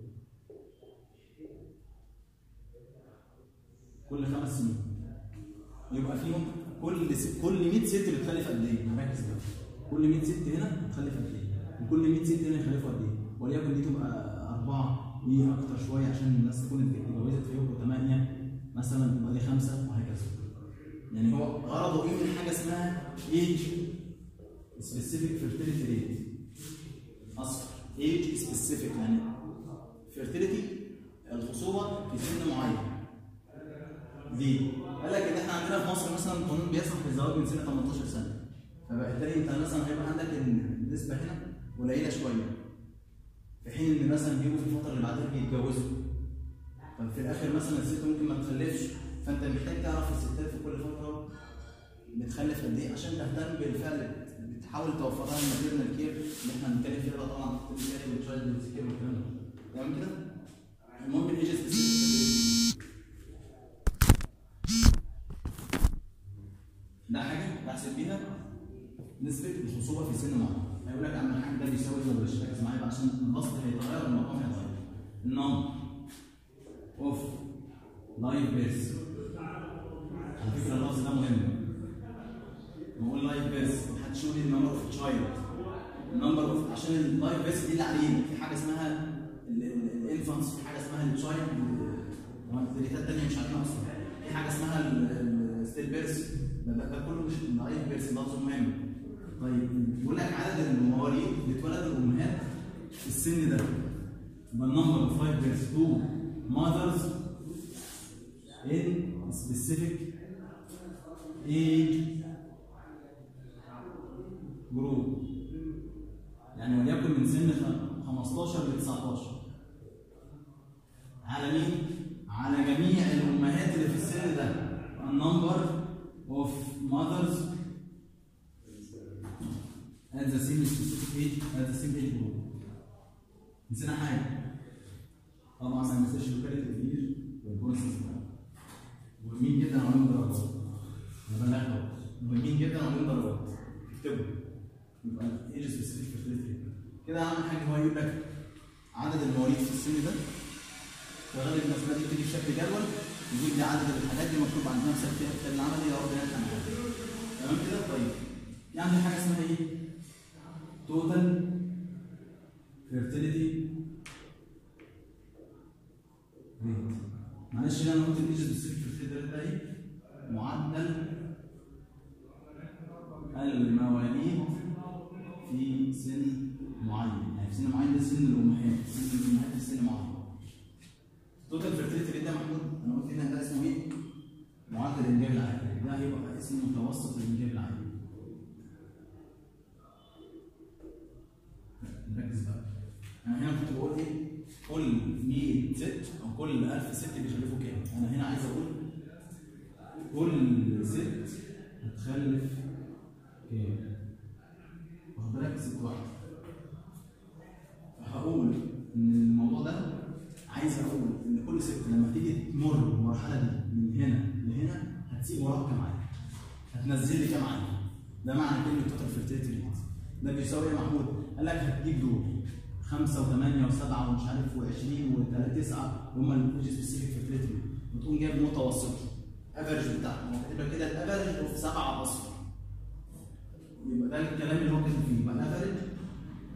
كل خمس سنين يبقى فيهم كل س... كل 100 ست بتخلف قد ايه؟ ركز بقى كل 100 ست هنا بتخلف قد ايه؟ وكل 100 ست هنا يخلفوا قد ايه؟ وليكن دي تبقى أربعة دي أكتر شوية عشان الناس تكون اتجوزت فيهم ثمانية مثلا يبقى دي خمسة وهكذا. يعني هو غرضه ايه من حاجة اسمها ايج سبيسيفيك فيرتيليتي ريت أصفر ايج سبيسيفيك يعني فيرتيليتي الخصوبة في سن معين. ليه؟ قال لك ان احنا عندنا في مصر مثلا القانون بيسمح بالزواج من سن 18 سنه فبالتالي انت مثلا هيبقى عندك النسبه هنا قليله شويه في حين ان مثلا بيجوا في الفتره اللي بعدها بيتجوزوا ففي الاخر مثلا الست ممكن ما تخلفش فانت محتاج تعرف الستات في كل فتره بتخلف قد ايه عشان تهتم بالفعل بتحاول توفر لها الماتيرنال كير اللي احنا بنتكلم فيها بقى طبعا الكير والتشايلد كير والكلام ده تمام كده؟ المهم الايج سبيسيفيك ده حاجه بحسب بيها نسبه الخصوبه في سن معين هيقول لك عم الحاج ده بيساوي ولا مش ركز معايا بقى عشان البسط هيتغير والمقام هيتغير النمبر اوف لايف بيرث على فكره اللفظ ده مهم نقول لايف بيرث محدش يقول لي النمبر اوف تشايلد النمبر اوف عشان اللايف بيرث دي اللي عليه في حاجه اسمها الانفانس في حاجه اسمها التشايلد التريتات الثانيه مش عارفينها اصلا في حاجه اسمها ستيل بيرث ده, ده, ده كله مش لايف بيرث لفظ مهم طيب بيقول لك عدد المواليد اللي اتولد الامهات في السن ده يبقى النمبر اوف لايف بيرث تو mothers in specific age group يعني وليكن من سن 15 ل 19 على مين؟ على جميع الامهات اللي في السن ده النمبر of mothers at the same specific age at the same age group. نسينا حاجة. طبعا ما ننساش لوكاليتي الإيج والبروسيس مهمين جدا عليهم درجات. أنا بلاحظ أهو. مهمين جدا عليهم درجات. اكتبوا. يبقى ايج سبيسيفيك فيرتيليتي كده أهم حاجة هو يقول لك عدد المواليد في السن ده وغالب المسألة دي بتيجي بشكل جدول يجيب لي عدد الحالات دي مكتوب عندنا مثلا فيها الكتاب العملي يا رب نلحق معاها تمام كده طيب يعني حاجه اسمها ايه؟ توتال فيرتيليتي ريت معلش هنا انا قلت الايج سبيسيفيك فيرتيليتي ريت ده ايه؟ معدل المواليد في سن معين يعني في سن معين ده سن الامهات سن الامهات في سن معين توتال فيرتيليتي ريت ده محمود انا قلت هنا ده اسمه ايه؟ معدل الانجاب العائلي ده هيبقى اسمه متوسط الانجاب العائلي نركز بقى انا هنا كنت بقول ايه؟ كل 100 ست او كل 1000 ست بيخلفوا كام؟ انا هنا عايز اقول كل ست هتخلف كام؟ واخد بالك ست واحده فهقول ان الموضوع ده عايز اقول ان كل ست لما تيجي تمر بالمرحله دي من هنا لهنا هتسيب وراك كام عيل هتنزل لي كام عيل ده معنى كلمه توتال فيرتيليتي ريت ده بيساوي ايه يا محمود؟ قال لك هتجيب دول خمسه وثمانيه وسبعه ومش عارف و20 وتسعه هم الايج سبيسيفيك فيرتيليتي ريت وتقوم جايب متوسط افرج بتاعهم هو كاتب لك كده الافرج اوف سبعه اصفر يبقى ده الكلام اللي هو كاتب فيه يبقى الافرج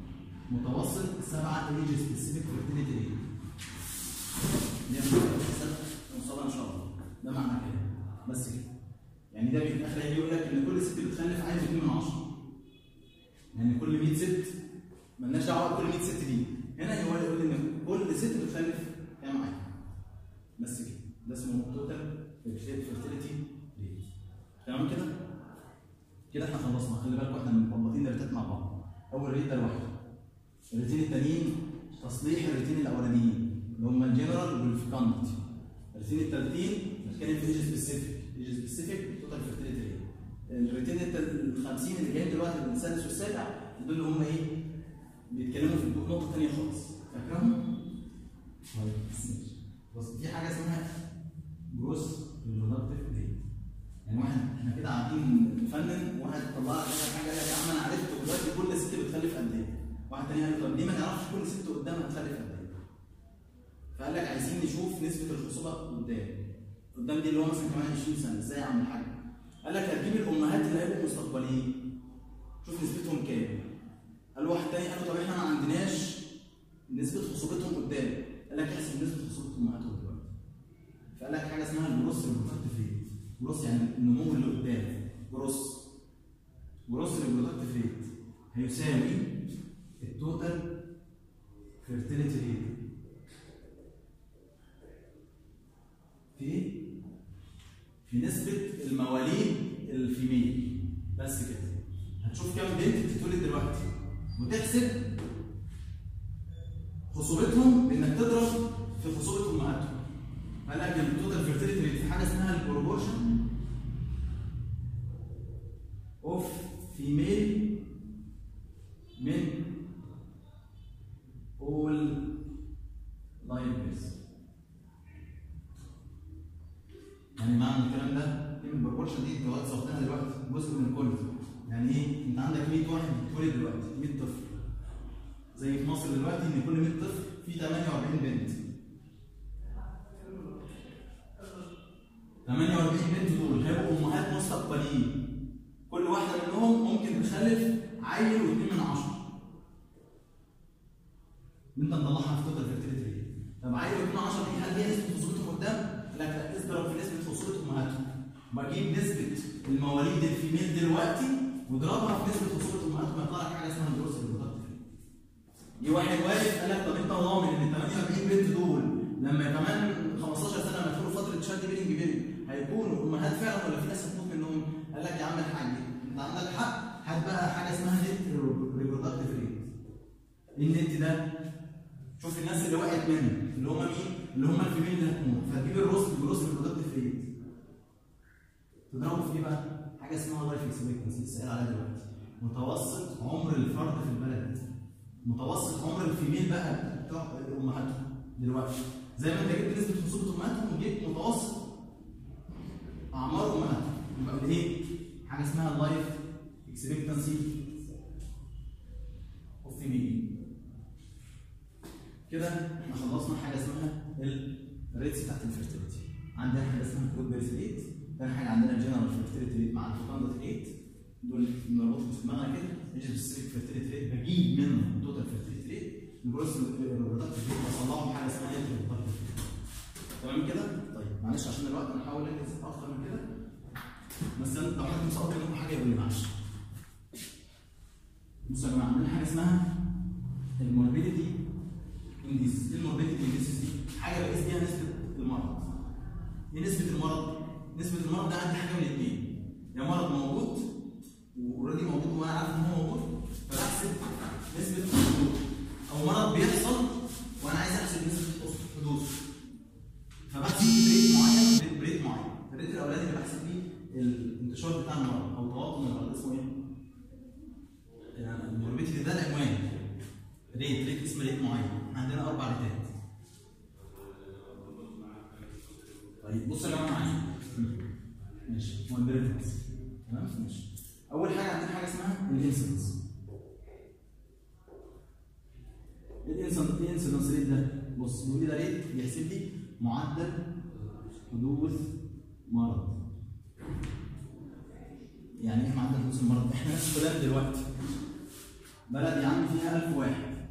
متوسط سبعه ايج سبيسيفيك فيرتيليتي ريت دي نوصلها ان شاء الله ده معنى كده بس كده يعني ده في الاخر هيجي يقول لك ان كل ست بتخلف عايز 2 من 10 يعني كل 100 ست مالناش دعوه بكل 100 ست دي هنا هو يقول ان كل ست بتخلف كام عيل بس كده ده اسمه توتال فيرتيليتي ريت تمام كده كده احنا خلصنا خلي بالكم احنا مربطين الريتات مع بعض اول ريت ده لوحده الريتين التانيين تصليح الريتين الاولانيين اللي هم الجنرال والفيكانت الريتين التالتين بنتكلم في ايج سبيسيفيك ايج سبيسيفيك توتال فيرتيليتي ريت الريتين ال 50 اللي جايين دلوقتي السادس والسابع دول اللي هم ايه؟ بيتكلموا في نقطه ثانيه خالص فاكرهم؟ طيب بص في حاجه اسمها جروس ريبرودكتيف ريت يعني واحد احنا كده قاعدين نفنن واحد طلع لك حاجه قال لك يا عم انا عرفت دلوقتي كل ست بتخلف قد ايه؟ واحد تاني قال له طب ليه ما نعرفش كل ست قدامها بتخلف قد ايه؟ فقال لك عايزين نشوف نسبه الخصوبه قدام قدام دي اللي هو مثلا كمان 20 سنه ازاي يا عم الحاج؟ قال لك هتجيب الامهات اللي هيبقوا مستقبليين شوف نسبتهم كام قال له واحد تاني قال له طب احنا ما عندناش نسبه خصوبتهم قدام قال لك احسب نسبه خصوبه امهاتهم دلوقتي فقال لك حاجه اسمها الجروس ريبرودكتيف ريت جروس يعني النمو اللي قدام جروس جروس ريبرودكتيف ريت هيساوي التوتال فيرتيليتي ريت في ايه؟ في نسبة المواليد الفيميل بس كده هتشوف كام بنت بتتولد دلوقتي وتحسب خصوبتهم بانك تضرب في خصوبة امهاتهم قال لك التوتال فيرتيليتي ريت في حاجة اسمها البروبورشن اوف فيميل من all live births يعني معنى الكلام ده كلمه البروبورشن دي دلوقتي صوتناها دلوقتي جزء من الكل يعني ايه انت عندك 100 واحد بيتولد دلوقتي 100 طفل زي في مصر دلوقتي ان كل 100 طفل في 48 بنت 48 بنت دول هيبقوا امهات مستقبليين كل واحده منهم ممكن تخلف عيل واثنين من عشره انت مطلعها في توتال فيرتيليتي ريت طب عيل واثنين من عشره دي هل هي نسبه خصوبتهم قدام؟ لك لا اضرب في نسبه خصوبه امهاتهم بجيب نسبه المواليد الفيميل دلوقتي واضربها في نسبه خصوبه امهاتهم يطلع لك حاجه اسمها الجروس ريبرودكتيف يجي واحد واقف قال لك طب انت ضامن ان ال 48 بنت دول لما كمان 15 سنه لما يدخلوا فتره شد بيلنج بيلنج هيكونوا امهات فعلا ولا في ناس هتموت منهم؟ قال لك يا عم الحاج انت عندك حق هات بقى حاجه اسمها نت ريبرودكتيف ريت ايه النت ده؟ شوف الناس اللي وقعت منه اللي هم مين؟ اللي هم الفيميل اللي هتموت فتجيب الروس الجروس ريبرودكتيف ريت تضربه في ايه بقى؟ حاجه اسمها لايف اكسبكتنسي لسه قايل عليها دلوقتي متوسط عمر الفرد في البلد متوسط عمر الفيميل بقى بتوع امهاتهم دلوقتي زي ما انت جبت نسبه خصوبه امهاتهم وجبت متوسط اعمار امهاتهم يبقى ايه؟ حاجه اسمها اللايف اكسبكتنسي اوف فيميل كده احنا خلصنا حاجه اسمها الريتس بتاعت الفيرتيليتي عندنا حاجه اسمها كود بيرث ريت ثاني حاجه عندنا الجنرال فيرتيليتي ريت مع الفوكاندت ريت دول بنربطهم في دماغنا كده ايش السبيسيفيك فيرتيليتي ريت بجيب منه التوتال فيرتيليتي ريت الجروس ريبرودكتيف ريت بطلعهم حاجه اسمها نت ريبرودكتيف تمام كده؟ طيب معلش عشان الوقت نحاول ننجز اكتر من كده بس أنا لو حد مسقط منكم حاجه يقول لي معلش بصوا يا جماعه عندنا حاجه اسمها الموربيديتي انديس ايه الموربيديتي انديس دي؟ حاجه بقيس بيها نسبه المرض ايه نسبه المرض؟ نسبه المرض ده عندي حاجه من الاثنين يا مرض موجود واوريدي موجود وانا عارف ان هو موجود فبحسب نسبه حدوثه او مرض بيحصل وانا عايز احسب نسبه حدوثه فبحسب بريت معين بريت معين الريت الاولاني اللي بحسب بيه الانتشار بتاع المرض او تواطن المرض اسمه ايه؟ يعني الموربيتي ده العنوان ريت ريت اسم ريت معين احنا عندنا اربع ريتات طيب بصوا يا جماعه معايا ماشي هو البريفرنس تمام ماشي اول حاجه عندنا حاجه اسمها الانسيدنس الانسيدنس ريت ده بص بيقول لي ده ريت بيحسب لي معدل حدوث مرض يعني ايه معدل حدوث المرض؟ احنا ناس فلان دلوقتي بلد يا عم فيها 1000 واحد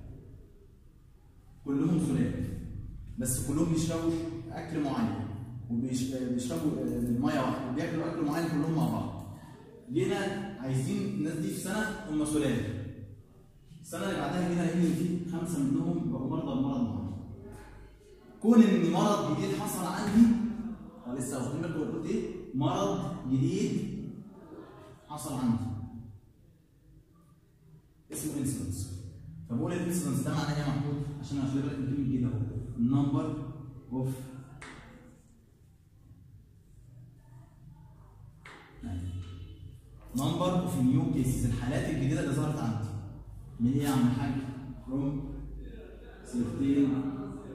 كلهم سلالة بس كلهم بيشربوا اكل معين وبيشربوا الميه واحده وبياكلوا اكل معين كلهم مع بعض جينا عايزين الناس دي في سنه هم سلاله السنه اللي بعدها جينا لقينا ان في خمسه منهم بقوا مرضى بمرض معين كون ان مرض جديد حصل عندي أنا لسه واخدين بالكم قلت ايه مرض جديد حصل عندي اسمه انسيدنس فبقول الانسيدنس ده معناه ايه يا محمود عشان اخلي بالك من كلمه جديده اهو النمبر اوف نمبر اوف نيو كيسز الحالات الجديده اللي ظهرت عندي من ايه يا عم الحاج؟ فروم سيرتين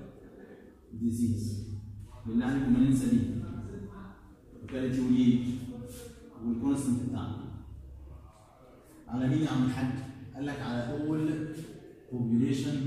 ديزيز بالله عليكم ما ننسى دي وكالة وليد والكونستنت بتاعنا على مين يا عم الحاج؟ قال لك على اول population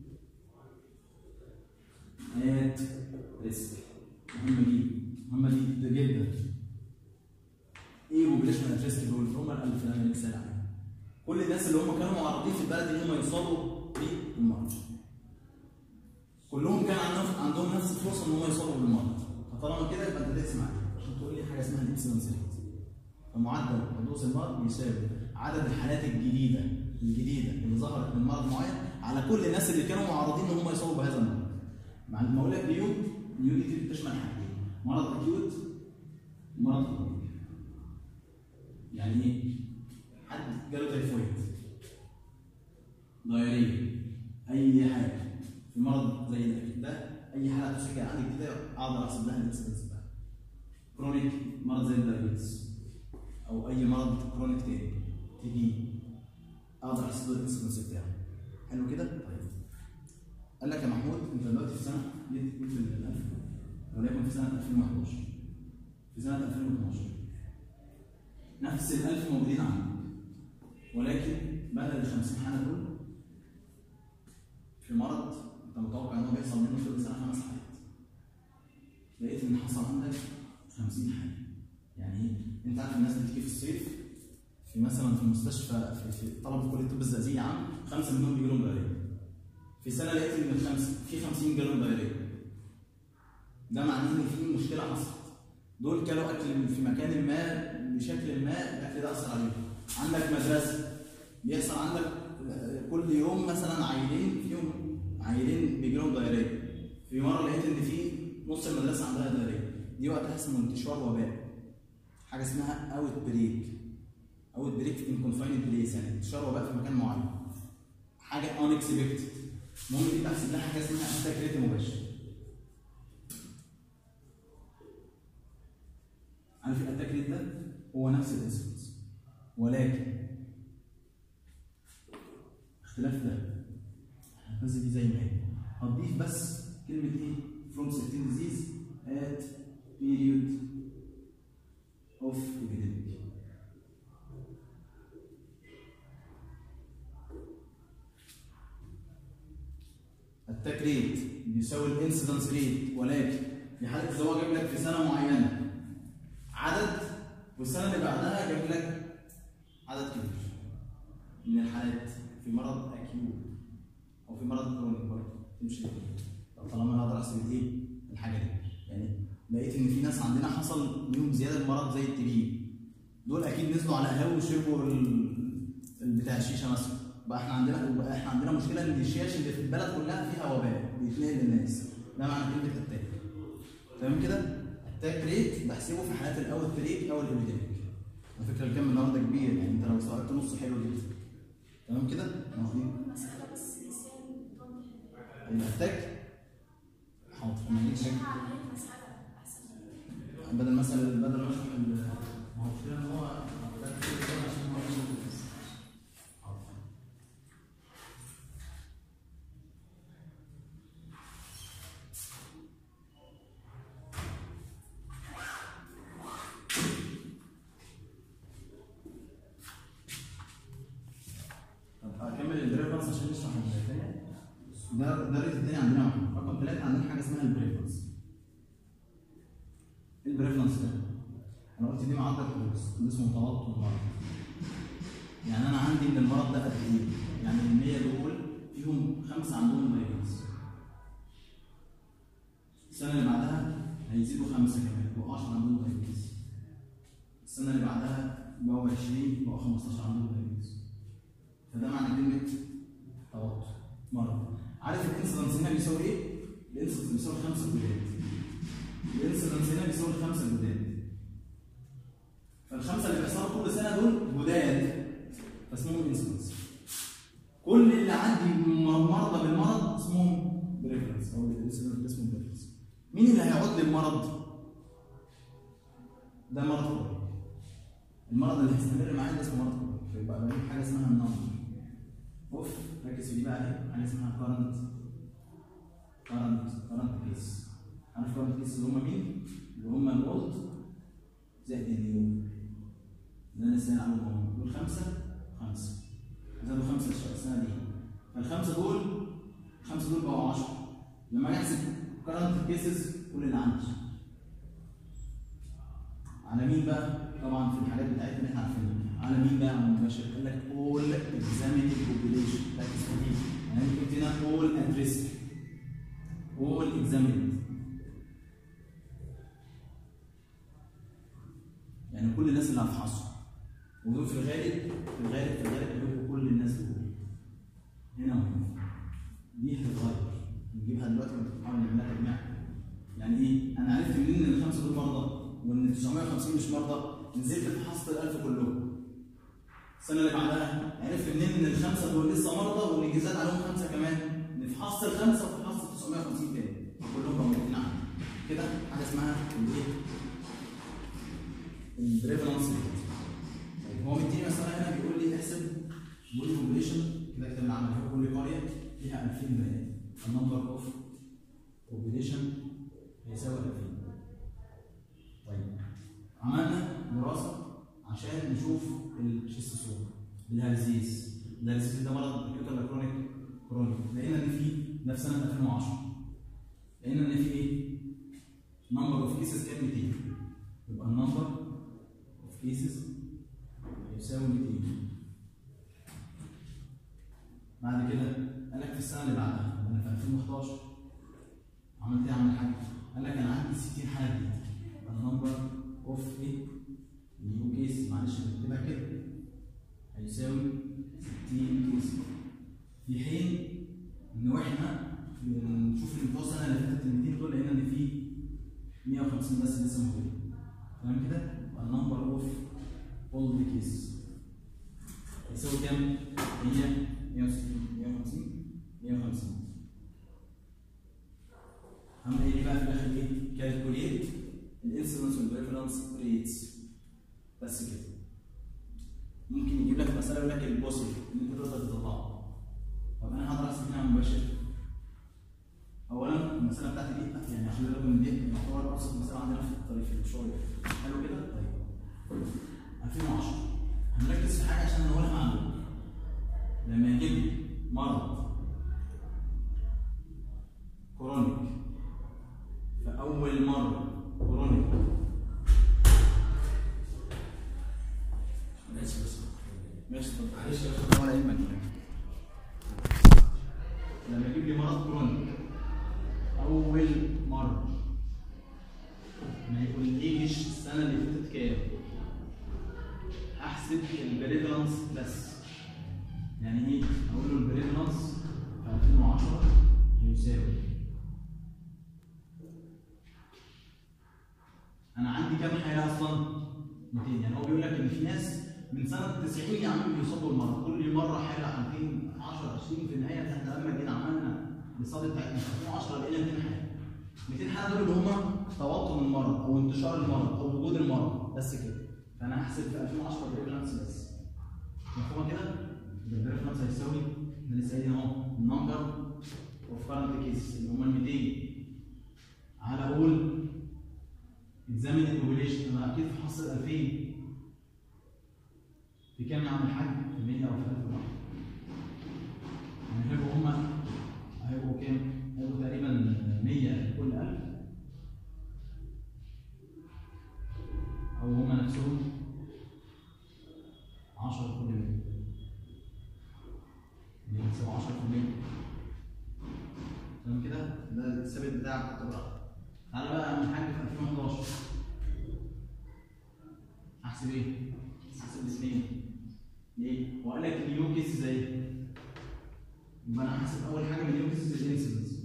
at risk مهمة دي مهمة دي جدا ايه population at risk دول؟ هم الألف اللي انا مثال عليهم كل الناس اللي هم كانوا معرضين في البلد ان هم يصابوا بالمرض كلهم كان عندهم عندهم نفس الفرصه ان هم يصابوا بالمرض فطالما كده يبقى انت تسمع عشان تقول لي حاجه اسمها الانسيدنس ريت فمعدل حدوث المرض بيساوي عدد الحالات الجديده الجديده اللي ظهرت من مرض معين على كل الناس اللي كانوا معرضين ان هم يصابوا بهذا المرض مع لما اقول لك نيو نيو دي بتشمل حاجتين مرض اكيوت ومرض كرونيك يعني ايه؟ حد جاله تيفويد دايريه اي حاجه في مرض زي ده اي حاله تسجل عندي كده اقدر احسب لها الانسيدنس بتاعها كرونيك مرض زي الدايابيتس او اي مرض كرونيك تاني تيجي اقدر احسب له الانسيدنس بتاعه حلو كده؟ طيب قال لك يا محمود انت دلوقتي في سنه جيت قلت الالف وليكن في سنه 2011 في سنه 2012 نفس الألف موجودين عندك ولكن بدل ال 50 حاله دول في مرض انت متوقع ان هو بيحصل منه كل سنه خمس حالات لقيت ان حصل عندك 50 حاله يعني ايه؟ انت عارف الناس بتيجي في الصيف في مثلا في المستشفى في, في طلبه كليه الطب الزقازيق عام خمسه منهم بيجي لهم دايريه في سنه لقيت ان الخمسه في 50 جالهم دايريه ده معناه ان في مشكله حصلت دول كلوا اكل في مكان ما بشكل ما الاكل ده اثر عليهم عندك مدرسه بيحصل عندك كل يوم مثلا عيلين فيهم عيلين بيجي لهم دايريه في مره لقيت ان في نص المدرسه عندها دايريه دي وقتها اسمه انتشار وباء حاجه اسمها اوت بريك اوت بريك ان كونفايند بليس يعني انتشار وباء في مكان معين حاجه ان اكسبكتد المهم دي بحسب لها حاجه اسمها اتاك ريت مباشر عارف الاتاك ريت ده هو نفس الانسولينز ولكن اختلاف ده هننزل دي زي ما هي هتضيف بس كلمه ايه from certain disease at period of epidemic التاك ريت بيساوي الانسيدنس ريت ولكن في حاله اذا هو جاب لك في سنه معينه عدد والسنه اللي بعدها جاب لك عدد كبير من الحالات في مرض اكيوت او في مرض كرونيك برضه تمشي طب طالما انا اقدر احسب الايه؟ الحاجه دي يعني لقيت ان في ناس عندنا حصل ليهم زياده المرض زي التي بي دول اكيد نزلوا على قهوه وشربوا بتاع الشيشه مثلا بقى احنا عندنا بقى احنا عندنا مشكله ان الشيش اللي في البلد كلها فيها وباء بيتنقل للناس ده معنى كلمه اتاك تمام كده؟ التاك ريت بحسبه في حالات الاوت بريك او الابيديميك على فكره الكم النهارده كبير يعني انت لو استوعبت نص حلو جدا تمام كده؟ واخدين الاتاك حاضر ما نجيش بدل مثلا بدل ما اشرح ما هو المشكله ان هو ده كتير قوي عشان هو مش حاضر طب هكمل البريفرنس عشان نشرح الثانيه ده ده الريت الثاني عندنا واحد رقم ثلاثه عندنا حاجه اسمها البريفرنس ايه البريفرنس ده؟ انا قلت دي معدل حدوث اللي اسمه توتر المرض يعني انا عندي ان المرض ده قد ايه؟ يعني ال 100 دول فيهم خمسه عندهم فيروس السنه اللي بعدها هيزيدوا خمسه كمان يبقوا 10 عندهم دايابيتس السنه اللي بعدها بقوا 20 بقوا 15 عندهم دايابيتس فده معنى كلمه توتر مرض عارف الانسلنس هنا بيساوي ايه؟ الانسلنس بيساوي خمسه جداد الانسلنس هنا بيساوي خمسه جداد فالخمسه اللي بيحصلوا كل سنه دول جداد فاسمهم انسلنس كل اللي عندي مرضى بالمرض اسمهم بريفرنس او الانسلنس اسمه بريفرنس مين اللي هيعود للمرض؟ ده مرض كروني المرض اللي هيستمر معايا ده اسمه مرض كروني فيبقى بجيب حاجه اسمها النمر اوف ركز في دي بقى اهي حاجه اسمها كارنت كارنت كارنت كيس عارف كارنت كيس اللي هم مين؟ اللي هم الولد زائد النيو ده انا لسه عنهم هم دول خمسه خمسه زادوا خمسه السنه دي فالخمسه دول الخمسه دول بقوا 10 لما اجي احسب كارنت كيسز كل اللي عندي على مين بقى؟ طبعا في الحاجات بتاعتنا اللي احنا عارفينها على مين بقى عم مباشر؟ قال لك all examined population ركز في دي يعني انت كنت هنا all at risk all examined يعني كل الناس اللي هتفحصوا ودول في الغالب في الغالب في الغالب هيبقوا كل الناس دول هنا وهنا دي هتتغير نجيبها دلوقتي ونحاول نعملها تجميع يعني ايه؟ انا عرفت منين ان الخمسه دول مرضى وان 950 مش مرضى نزلت فحصت ال 1000 كلهم السنه اللي بعدها عرفت منين ان الخمسه دول لسه مرضى وان جزاد عليهم خمسه كمان فحصت الخمسه وفحصت 950 تاني كلهم بقوا موجودين عندي كده حاجه اسمها الايه؟ البريفالنس طيب هو مديني مساله هنا بيقول لي احسب بول بوبليشن كده كتاب العمل هو كل قريه فيها 2000 بني ادم النمبر اوف بوبليشن هيساوي 2000 طيب عملنا دراسه عشان نشوف الشيستوسوم بالهرزيز الهرزيز ده مرض اكيوت ولا كرونيك؟ كرونيك لقينا ان في ده في سنه 2010 لقينا ان في ايه؟ نمبر اوف كيسز كان 200 يبقى النمبر اوف كيسز يساوي 200 بعد كده قال لك في السنه اللي بعدها انا في 2011 عملت ايه عمل حاجه؟ قال لك انا عندي 60 حاله جديده النمبر اوف ايه؟ نيو كيس معلش بنكتبها كده هيساوي 60 كيس في حين ان احنا بنشوف الموضوع السنه اللي فاتت ال 200 دول لقينا ان في 150 بس لسه موجودين تمام كده؟ النمبر اوف اولد كيس يساوي كام؟ 100 160 150 150 عمل ايه بقى في الاخر ايه؟ كالكوليت الانسلنس والبريفرنس ريتس بس كده ممكن يجيب لك مساله يقول لك البوسل اللي انت تقدر تطلعه طب انا هقدر احسب هنا مباشر اولا المساله بتاعتي دي يعني عشان بالكم من دي يعتبر ابسط مساله عندنا في الطريق في الشغل حلو كده طيب 2010 هنركز في حاجه عشان نقولها عنده لما يجيب لي مرض كرونيك فاول مره كرونيك ماشي بس ماشي طب معلش يا باشا. ولا يهمك لما يجيب لي مرض كرونيك اول مره ما يقوليش السنه اللي فاتت كام احسب البريفالنس بس يعني ايه اقول له البريفالنس في 2010 يساوي انا عندي كام حاله اصلا 200 يعني هو بيقول لك ان في ناس من سنه 90 يا عم بيصابوا المرض كل مره حاله 200 10 20 في النهايه احنا لما جينا عملنا الاستاد بتاعتنا في 2010 لقينا 200 حاله 200 حاله دول اللي هم توطن المرض او انتشار المرض او وجود المرض بس كده فانا هحسب في 2010 بريفلانس بس مفهومه كده؟ يبقى البريفلانس هيساوي احنا لسه قايلين اهو النمبر اوف كارنت كيس اللي هم ال 200 على اول اكزامين البوبيليشن انا اكيد في حصر 2000 في كام يا عم الحاج؟ في 100 او في 1000 واحد يعني هيبقوا هم هيبقوا كام؟ هيبقوا تقريبا 100 لكل 1000 او هم نفسهم 10 لكل 100 اللي بتساوي 10% تمام كده؟ ده الثابت بتاعك الطبيعي احسب ايه؟ احسب الاثنين ليه؟ وقال لك النيو كيس زي يبقى انا هحسب اول حاجه من النيو كيس الانسيدنس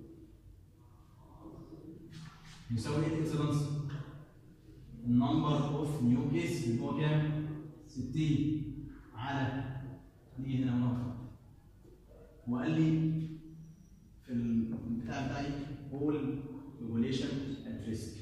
يساوي ايه الانسيدنس؟ النمبر اوف نيو كيس اللي هو كام؟ 60 على نيجي هنا ونقف وقال لي في البتاع بتاعي all population at risk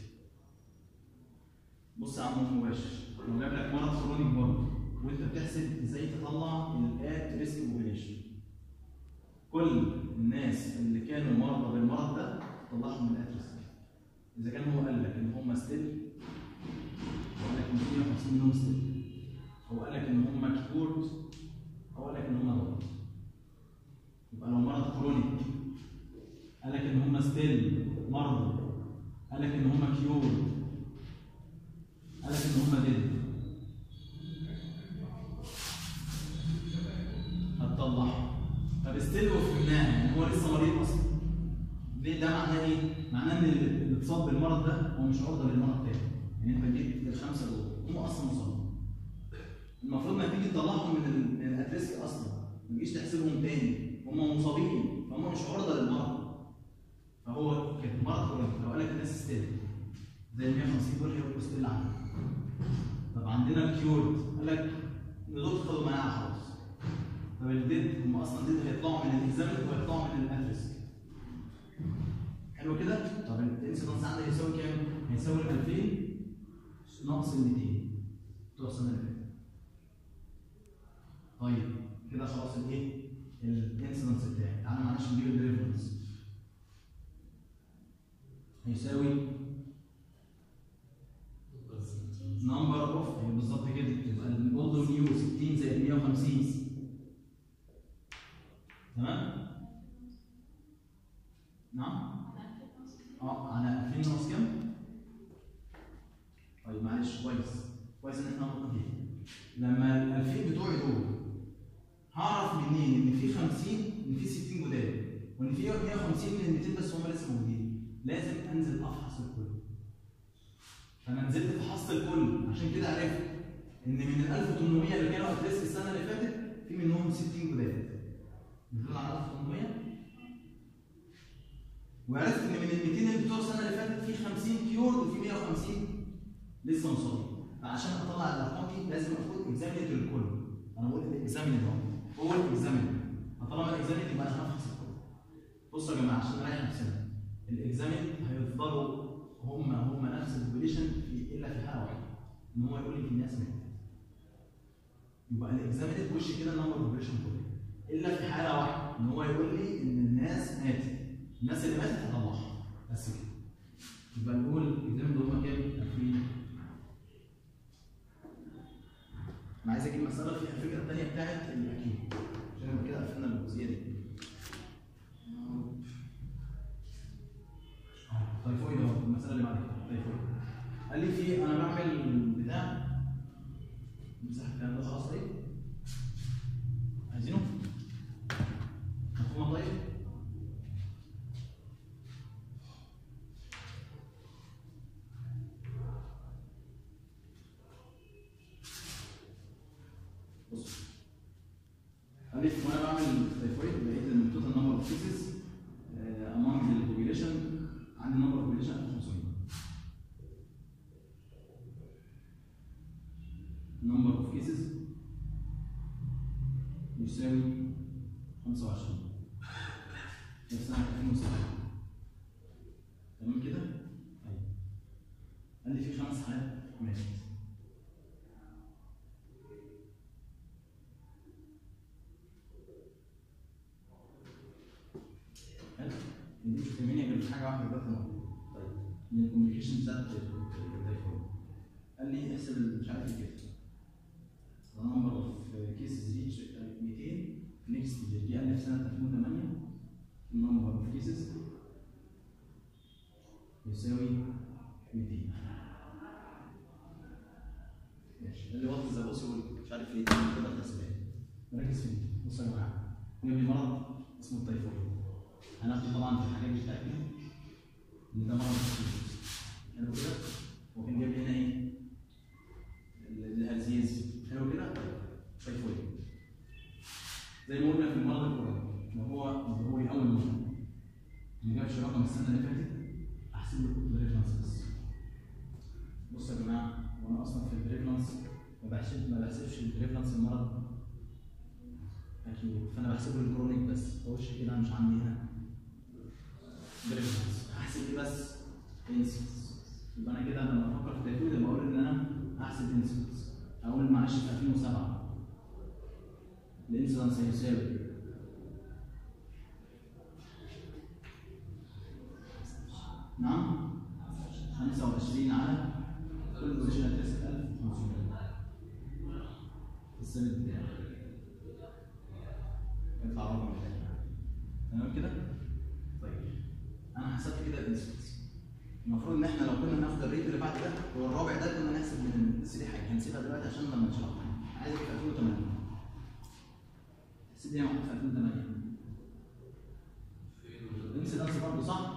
بص يا عم مباشر لو جاب لك مرض كرونيك برضه وانت بتحسب ازاي تطلع الات ريسك بوبيليشن كل الناس اللي كانوا مرضى بالمرض ده طلعهم من الات ريسك اذا كان هو قال لك ان هم ستيل وقال لك ان في 150 منهم ستيل هو قال لك ان هم كيورد او قال لك ان هم ضغط يبقى لو مرض كرونيك قال لك ان هم ستيل مرضى قال لك ان هم كيورد قال لك ان هم ديد هتطلعهم طب ستيل وفهمناها يعني هو لسه مريض اصلا ليه ده معناه ايه؟ معناه ان اللي اتصاب بالمرض ده هو مش عرضه للمرض تاني يعني انت جبت الخمسه دول هم اصلا مصابين المفروض انك تيجي تطلعهم من ال- من الاتريسك اصلا ما تجيش تحسبهم تاني هم مصابين فهم مش عرضه للمرض فهو كان مرض كرونيك لو قال لك الناس ستيل زي ال 150 دول هيبقوا ستيل عندك طب عندنا الكيورد قال لك ان دول خدوا مناعه خلاص طب الديد هم اصلا ديد هيطلعوا من الاكزامن وهيطلعوا من الاتريسك حلو كده؟ طب الانسيدنس عندك يساوي كام؟ هيساوي ال 2000 ناقص ال 200 بتوع السنه اللي فاتت طيب كده خلاص الايه؟ الانسيدنس بتاعي تعالى معلش نجيب الريفرنس هيساوي نمبر اوف بالظبط كده يبقى الاولد نيو 60 زائد 150 تمام؟ نعم؟ اه على 2000 ناقص كام؟ طيب معلش كويس كويس ان احنا نقطة فيه لما ال 2000 بتوعي دول هعرف منين ان في 50 ان في 60 جداد وان في 150 من ال 200 بس هم لسه موجودين لازم انزل افحص الكل فانا نزلت فحصت الكل عشان كده عرفت ان من ال 1800 اللي كانوا اتريسك السنه اللي فاتت في منهم 60 جداد نزلوا على 1800 وعرفت ان من ال 200 اللي بتوع السنه اللي فاتت في 50 كيورد وفي 150 لسه مصابين فعشان اطلع الارقام دي لازم اخد اكزامينت للكل انا بقول الاكزامينت اهو هو الاكزامينت فطالما الاكزامينت يبقى انا هفحص الكل بصوا يا جماعه عشان نريح نفسنا الاكزامينت هيفضلوا هم هم نفس البوبيليشن في الا في حاله واحده ان هو يقول لي في الناس ماتت يبقى الاكزامينت وش كده النمبر بوبيليشن كله الا في حاله واحده ان هو يقول لي ان الناس ماتت الناس اللي ماتت هطلعها بس كده يبقى نقول الاكزامينت هم كام 2000 انا عايز اجيب مساله فيها الفكره الثانيه بتاعت الاكيد عشان يبقى كده قفلنا الجزئيه دي آه، تايفويد اهو المساله اللي بعد كده تايفويد قال لي في انا بعمل بتاع نمسح الكلام ده خلاص طيب عايزينه مفهومه طيب بص قال لي وانا بعمل تايفويد لقيت ان التوتال نمبر اوف كيسز among the population عندي نمبر اوف population 1500 number of cases يساوي 25 ده في سنة 2007 تمام كده؟ طيب قال لي في خمس حالات ماتت حلو؟ دي مش فاهميني غير في حاجة واحدة دلوقتي موجودة طيب من الكوميونيكيشن بتاعت التليفون قال لي احسب مش عارف ايه كده the number of cases reach 200 next year دي قال لي في سنة 2008 number of cases يساوي 200 ماشي قال لي وات ذا بوسيبل مش عارف ليه كده الحسابات مركز في دي بصوا يا جماعه جاب لي مرض اسمه التيفويد هناخد طبعا في الحاجات بتاعتنا ان ده مرض مستفز حلو كده وكان جاب لي هنا ايه اكيوت فانا بحسب له الكرونيك بس اخش كده مش عندي هنا بريفرنس هحسب ايه بس انسنس يبقى انا كده لما افكر في التيفويد يبقى اقول ان انا هحسب انسنس اقول معلش في 2007 الانسلنس هيساوي نعم 25 على كل بوزيشن 9500 السنة بتاعي يطلع رقم تاني تمام كده؟ طيب انا حسبت كده الانسلنس المفروض ان احنا لو كنا ناخد الريت اللي بعد ده هو الرابع ده كنا نحسب من السي حاجه هنسيبها دلوقتي عشان لما نشرحها عايز في 2008 السي دي في 2008 الانسلنس برضه صح؟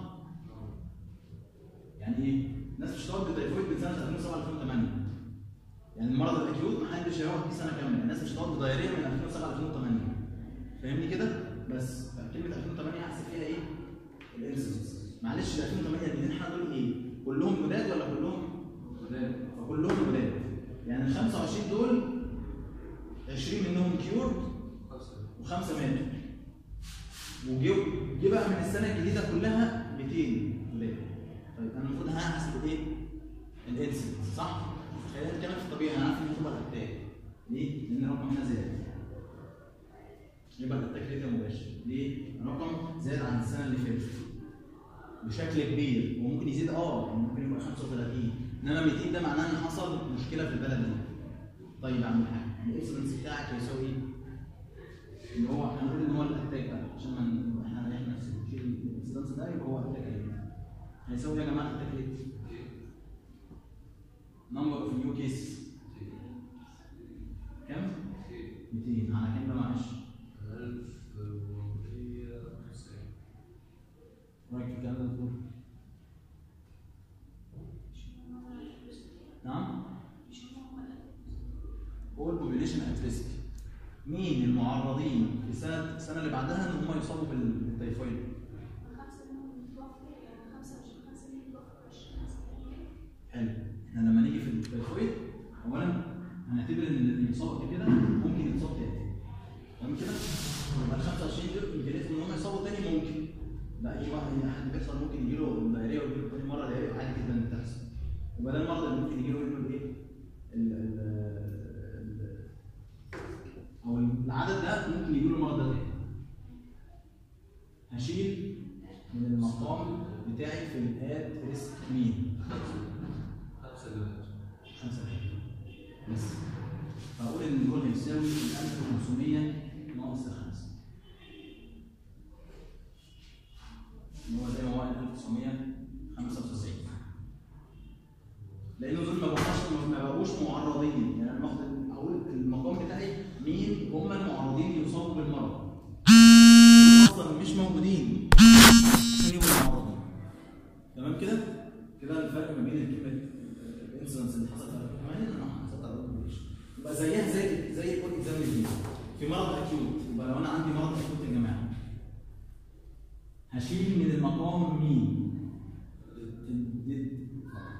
يعني ايه؟ الناس بتشتغل بالتيفويد من سنه 2007 2008 يعني المرض الاكيوت ما حدش هيقعد فيه سنه كامله الناس بتشتغل بدايريه من 2007 2008 فاهمني كده؟ بس كلمه 2008 هحسب فيها ايه؟ الانسلنس معلش ال 2008 اللي احنا دول ايه؟ كلهم جداد ولا كلهم؟ جداد فكلهم جداد يعني ال 25 دول 20 منهم كيورد وخمسه ماتوا وجه جه بقى من السنه الجديده كلها 200 جداد طيب انا المفروض هحسب ايه؟ الانسلنس صح؟ خلينا نتكلم في الطبيعي انا عارف ان هتبقى الاتاك ليه؟ لان الرقم هنا زاد يبقى الاتاك ريت مباشر ليه؟ الرقم زاد عن السنه اللي فاتت بشكل كبير وممكن يزيد اه يعني ممكن يبقى 35 انما 200 ده معناه ان حصل مشكله في البلد دي طيب اعمل حاجه الانسلنس بتاعك هيساوي ايه؟ اللي هو احنا هنقول ان هو الاتاك بقى عشان ما ن- احنا هنريح نفسنا نشيل الانسلنس ده يبقى هو اتاك ريت هيساوي ايه يا جماعه الاتاك ريت؟ نمبر اوف نيو كيسز كام؟ 200 على كام بقى معلش؟ رايك في الكلام ده دكتور؟ نعم؟ هو البوبيليشن ات ريسك مين المعرضين في السنه السنه اللي بعدها ان هم يصابوا بال- بالتيفويد؟ حلو احنا لما نيجي في التيفويد اولا هنعتبر ان اللي يصاب قبل كده ممكن يتصاب تاني تمام كده؟ يبقى ال 25 دول امكانيتهم ان هم يصابوا تاني ممكن لا اي واحد اي حد بيحصل ممكن يجي له دايريه ويجي له تاني مره دايريه عادي جدا بتحصل يبقى ده المرض اللي ممكن يجي له يقول ايه؟ ال ال ال- او العدد ده ممكن يجي له المرض ده تاني هشيل من المقام بتاعي في الاد ريسك مين؟ خمسة بس فأقول إن دول هيساوي 1500 ناقص الخمسة اللي هو زي ما هو 1995 لأن دول ما بقاش ما بقوش معرضين يعني أنا باخد أقول المقام بتاعي مين هم المعرضين يصابوا بالمرض أصلا مش موجودين عشان يبقوا معرضين تمام كده؟ كده الفرق ما بين الكلمة الانسلنس اللي حصلت على الكلمة انا حصلت على الكلمة يبقى زيها زي زي الكود اكزام دي في مرض اكيوت يبقى لو انا عندي مرض اكيوت يا جماعة هشيل من المقام مين؟ الديد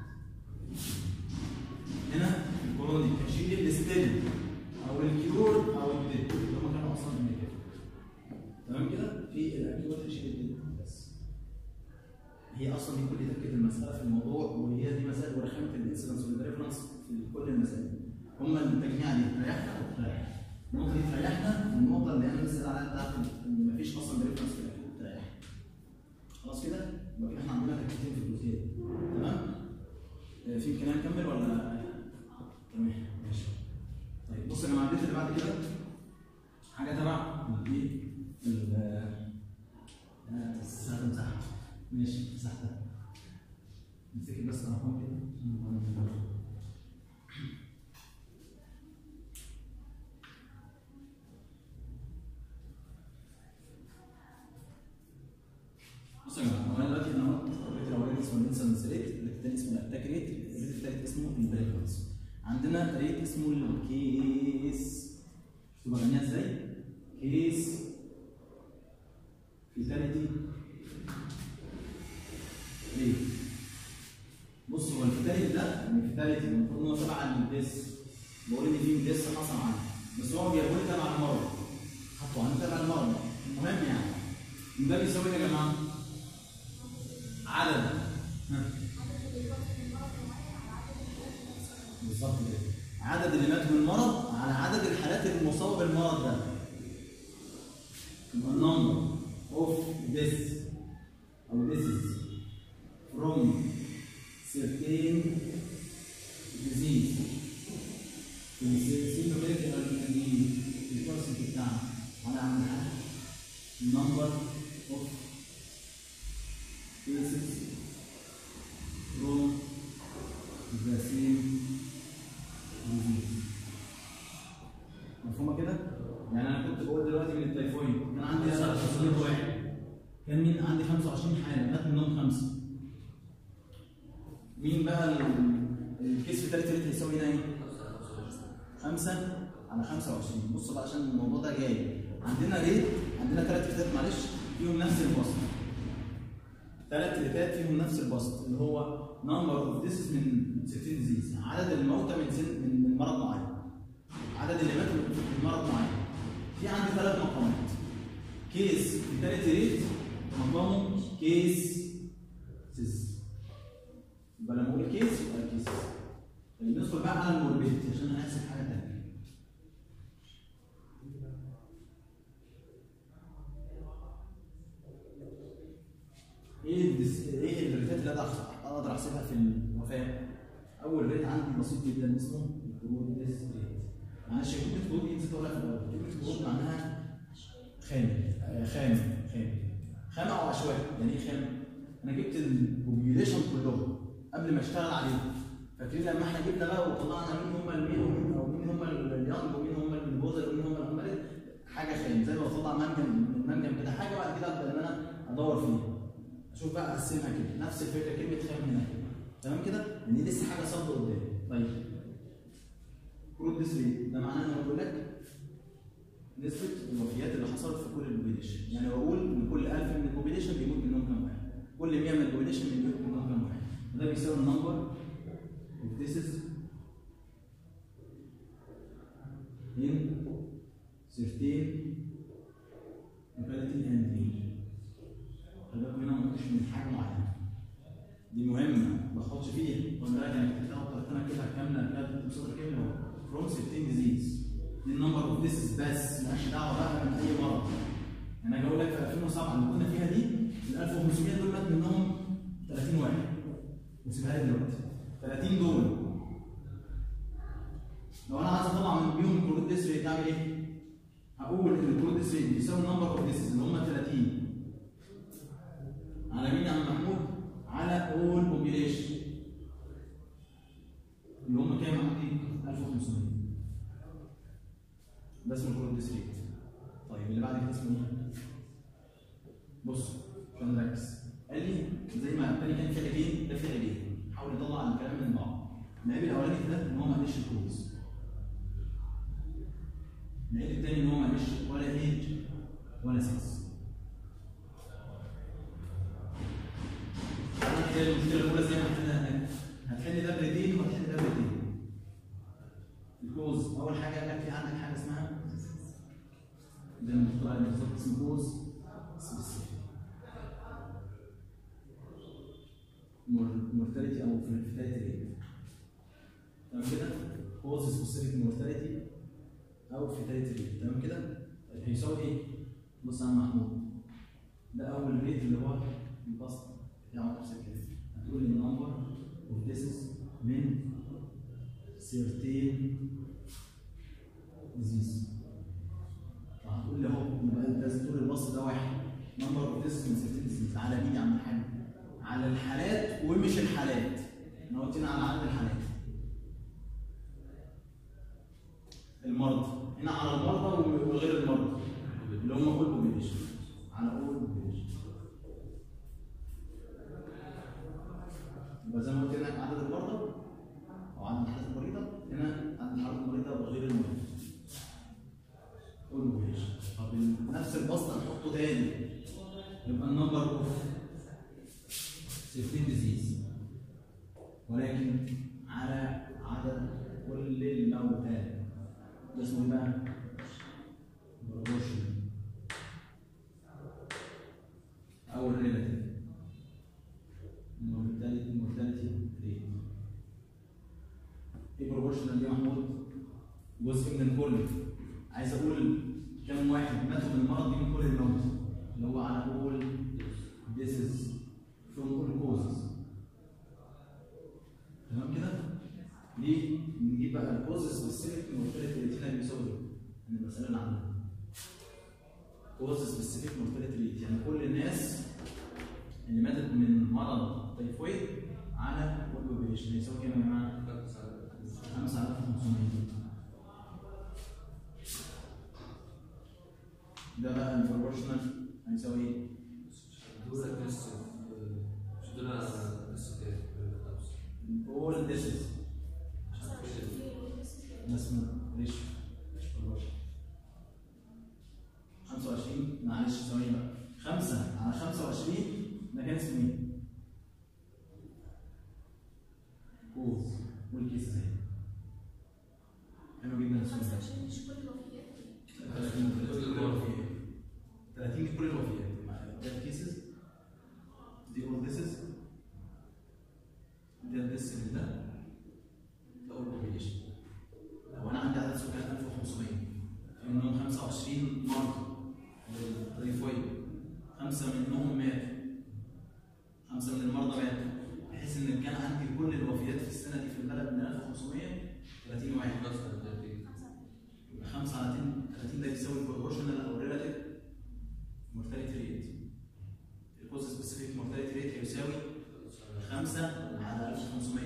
هنا في الكورونا دي هشيل الستيل او الكيور او الديد اللي هم كانوا اصلا من كده تمام كده؟ في الاكيوت هشيل الديد بس هي اصلا دي كل تركيز المساله في الموضوع وهي دي مسائل ورخامه الانسلنس والريفرنس في كل المسائل هم التجميع دي تريحنا وتريح النقطه دي تريحنا والنقطه اللي انا لسه عليها بتاعت ان مفيش اصلا ريفرنس في الاكيد تريح خلاص كده يبقى كده احنا عندنا تركيزين في الجزئيه دي تمام آه، في امكانيه نكمل ولا تمام ماشي طيب بص يا جماعه البيت اللي بعد كده حاجه تبع الايه ال- آه، الساعه مساحه ماشي مساحتها نفتكر بس ارقام كده بصوا يا جماعه هو انا دلوقتي انا قلت الريت الاولاني اسمه الانسلنس ريت الريت الثاني اسمه الاتاك ريت الريت الثالث اسمه البريفرنس عندنا ريت اسمه الكيس شفتوا بغنيها ازاي؟ كيس فيتاليتي ليه؟ بص هو الفيتاليتي ده الفيتاليتي المفروض ان هو تبع الديس بقول ان في ديس حصل عنه بس هو بيقول تبع المرض حطوا هنتابع المرض المهم يعني ده بيساوي ايه يا جماعه؟ عدد ها. بالظبط كده عدد اللي ماتوا من المرض على عدد الحالات المصابه بالمرض ده يبقى النمبر اوف ديس او ديسز فروم certain disease السيمبليتي او البرسنت بتاعنا على عمل number of cases from the same disease مفهومه كده؟ يعني انا كنت بقول دلوقتي من التيفويد كان عندي 500 واحد كان مين عندي 25 حاله مات منهم خمسه مين بقى ال- الكيس في ثالث ريت هيساوي هنا ايه؟ 5 على 25 بص بقى عشان الموضوع ده جاي عندنا ريت عندنا ثلاث ريتات معلش فيهم نفس البسط ثلاث ريتات فيهم نفس البسط اللي هو نمبر اوف ديسز من 60 ديزيز عدد الموتى من سن من من مرض معين عدد اللي ماتوا من مرض معين في عندي ثلاث مقامات كيس في ثالث ريت مقامه كيس سيس يبقى لما اقول كيس يبقى الكيس طيب ندخل بقى على الموربيدتي عشان هنحسب حاجه ثانيه ايه الدس... ايه الريتات اللي اقدر أحسب- اقدر احسبها في الوفاه؟ اول ريت عندي بسيط جدا اسمه الكرود ديس ريت. معلش كلمه كرود دي نسيت اقولها في الاول، كلمه كرود معناها خام آه، خام خام خام او عشوائي، يعني ايه خام؟ انا جبت البوبيوليشن كلهم قبل ما اشتغل عليهم فاكرين لما احنا جبنا بقى وطلعنا مين هم المين ومين او مين هم اليانج ومين هم البوزر ومين هم الامبارد حاجه خام زي ما بطلع منجم من منجم كده حاجه بعد كده ابدا ان انا ادور فيها اشوف بقى اقسمها كده نفس الفكره كلمه خام هنا تمام كده؟ ان دي لسه حاجه صد قدامي طيب كرود ديسري ده معناه ان انا بقول لك نسبة الوفيات اللي حصلت في كل البوبيليشن، يعني بقول ان كل 1000 من البوبيليشن بيموت منهم كام واحد، كل 100 من البوبيليشن بيموت منهم كام واحد، وده بيساوي النمبر of diseases in certain locality and region. خلي بالكم هنا ما قلتش من حاجة معينة. دي مهمة ما تاخدش فيها، ولا راجع انك تاخد تلاتة كده كاملة كده سطر كامل from certain disease. دي النمبر اوف ديسز بس مالهاش دعوه بقى من اي مرض. انا جاي اقول لك في 2007 اللي كنا فيها دي ال 1500 دول مات منهم 30 واحد. وسيبها لي دلوقتي. 30 دول. لو انا عايز اطلع من بيهم الكرود ديس ريت اعمل ايه؟ هقول ان الكرود ديس ريت بيساوي النمبر اوف ديسز اللي هم 30 على مين يا عم محمود؟ على اول بوبيليشن اللي هم كام عندي؟ 1500 ده اسمه كرود ديس ريت طيب اللي بعد كده اسمه ايه؟ بص عشان نركز قال لي زي ما التاني كان في عيبين ده في عيبين حاول يطلع الكلام من بعض العيب الاولاني في ده ان هو ما قالش الكروز العيب التاني ان هو ما قالش ولا ايج ولا سكس طبعاً هي المشكله الاولى زي ما حلنا هناك هتحل ده بريدين وهتحل ده بريدين الكوز اول حاجه قال لك في عندك حاجه اسمها زي ما بتقول عليها بالظبط اسمه كوز سبيسيفيك مورتاليتي او فيتاليتي ريت تمام كده كوز سبيسيفيك مورتاليتي او فيتاليتي ريت تمام كده طيب هيساوي ايه؟ بص يا عم محمود ده اول ريت اللي هو البسط بتاعه نفس كده هتقول لي النمبر اوف ديسز من 13 ديزيز هتقول لي اهو يبقى انت لازم تقول الوصف ده واحد نمبر اوف ديسز من 13 ديزيز على مين يا عم الحاج؟ على الحالات ومش الحالات احنا قلت لنا على عدد الحالات المرضى هنا على المرضى وغير المرضى اللي هم اول بوبيليشن على اول بوبيليشن يبقى زي ما قلت لك عدد المرضى او عدد الحالات المريضه هنا عدد الحالات المريضه وغير المريضه اول بوبيليشن طب نفس البسط هنحطه تاني يبقى النمبر اوف 16 ديزيز ولكن على عدد كل الموتى ده اسمه ايه بقى؟ proportion جزء من الكل عايز اقول كم واحد ماتوا من المرض دي من كل الموت اللي هو على اقول this is from all causes تمام كده؟ ليه؟ نجيب بقى الكوز سبيسيفيك مورتاليتي ريت هنا بيساوي من المساله اللي عندنا كوز سبيسيفيك مورتاليتي ريت يعني كل الناس اللي ماتت من مرض تيفويد على كل بوبيليشن يساوي كام يا جماعه؟ 5500 ده بقى البروبورشنال هيساوي ايه؟ دول بس مش دول بس all this is ده اسمه ريش 25 معلش ثواني بقى 5 على 25 ده كان اسمه ايه؟ كوز والكيس اهي حلو جدا السؤال ده 30 دي كل الوفيات 30 دي كل الوفيات ده كيسز دي اول ذيسز ده الديس اللي ده ده اول بوبيليشن لو انا عندي عدد سكان 1500 في منهم 25 مرضى بالتيفويد خمسه منهم ماتوا خمسه من المرضى ماتوا بحيث ان كان عندي كل الوفيات في السنه دي في البلد من 1500 30 واحد يبقى 5 على 30 ده يساوي البروبورشنال او الريلاتيف مورتاليتي ريت الكوز سبيسيفيك مورتاليتي ريت هيساوي 5 على 1500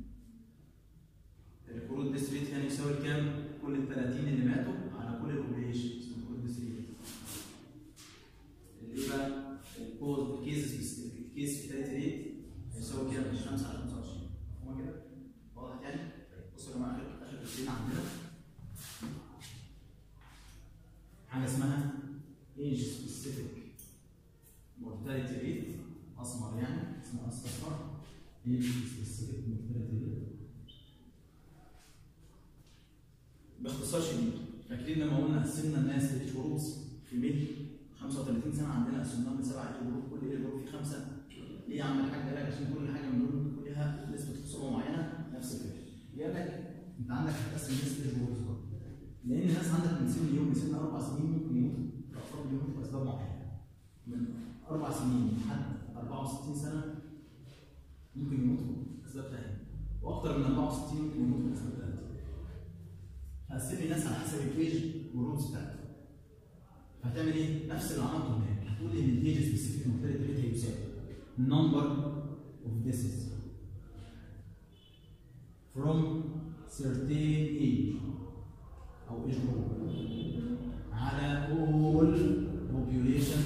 الكرود ديس ريت كان يساوي كام؟ كل ال 30 اللي ماتوا على كل الاوبريشن اسمه كرود ديس ريت اللي إيه بقى الكوز الكيس الكيس فيتاليتي ريت هيساوي كام؟ 5 على 25 هو كده؟ واضح يعني؟ بصوا يا جماعه اخر اخر كلمه عندنا حاجه اسمها age specific mortality rate اسمر يعني اسمها اصفر age specific mortality rate باختصار شديد فاكرين لما قلنا قسمنا الناس لشروط في ميل 35 سنه عندنا قسمناهم لسبعه جروب كل ايه جروب فيه خمسه ليه يا عم الحاج قال لك عشان كل حاجه من دول ليها نسبه خصومه معينه نفس الفكره قال لك انت عندك هتقسم الناس لجروب لان الناس عندك من سن يوم لسن اربع سنين ممكن يموتوا الاطفال بيموتوا باسباب معينه من اربع سنين لحد 64 سنه ممكن يموتوا باسباب ثانيه واكثر من 64 ممكن يموتوا باسباب ثالثه فقسم لي الناس على حسب الايج والروتس بتاعته فهتعمل ايه؟ نفس اللي عملته هناك هتقول ان الايج سبيسيفيك مورتاليتي ريت هيساوي number of deaths from certain age او age group على all population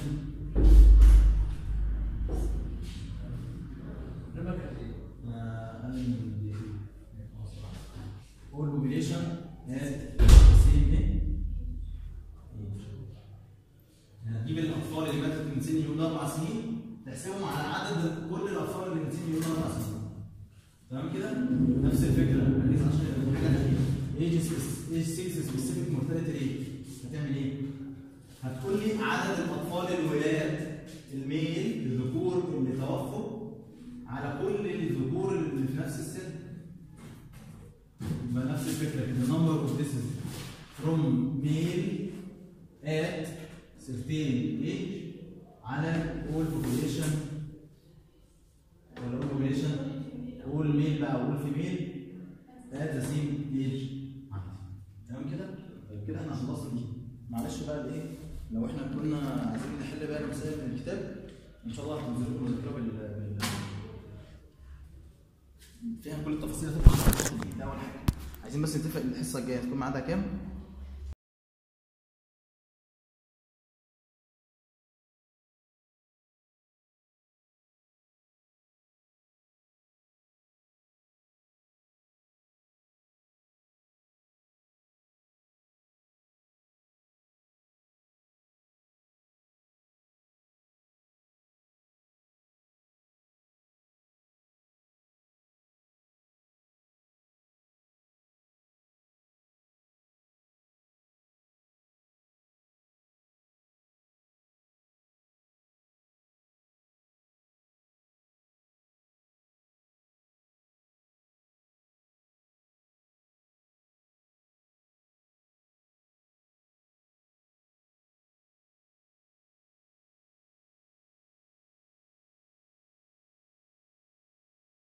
آه، أقل من دي. all population at the same age. هتجيب الاطفال اللي ماتت من سن يوم اربع سنين تحسبهم على عدد كل الاطفال اللي من سن يوم اربع سنين تمام كده؟ نفس الفكره ركز عشان الحاجه الاخيره ايج ايج 6 سبيسيفيك مورتاليتي ريت هتعمل ايه؟ هتقول لي عدد الاطفال الولاد الميل الذكور اللي توفوا على كل الذكور اللي في نفس السن يبقى نفس الفكره كده number of deaths from male at certain age على all population ولا all population all male بقى all female at the same age عندي تمام كده؟ طيب كده احنا خلصنا دي معلش بقى الايه لو احنا كنا عايزين نحل بقى المسائل من الكتاب ان شاء الله هننزل لكم مذكره بال بال فيها كل التفاصيل هتبقى ده اول حاجه عايزين بس نتفق الحصه الجايه تكون ميعادها كام؟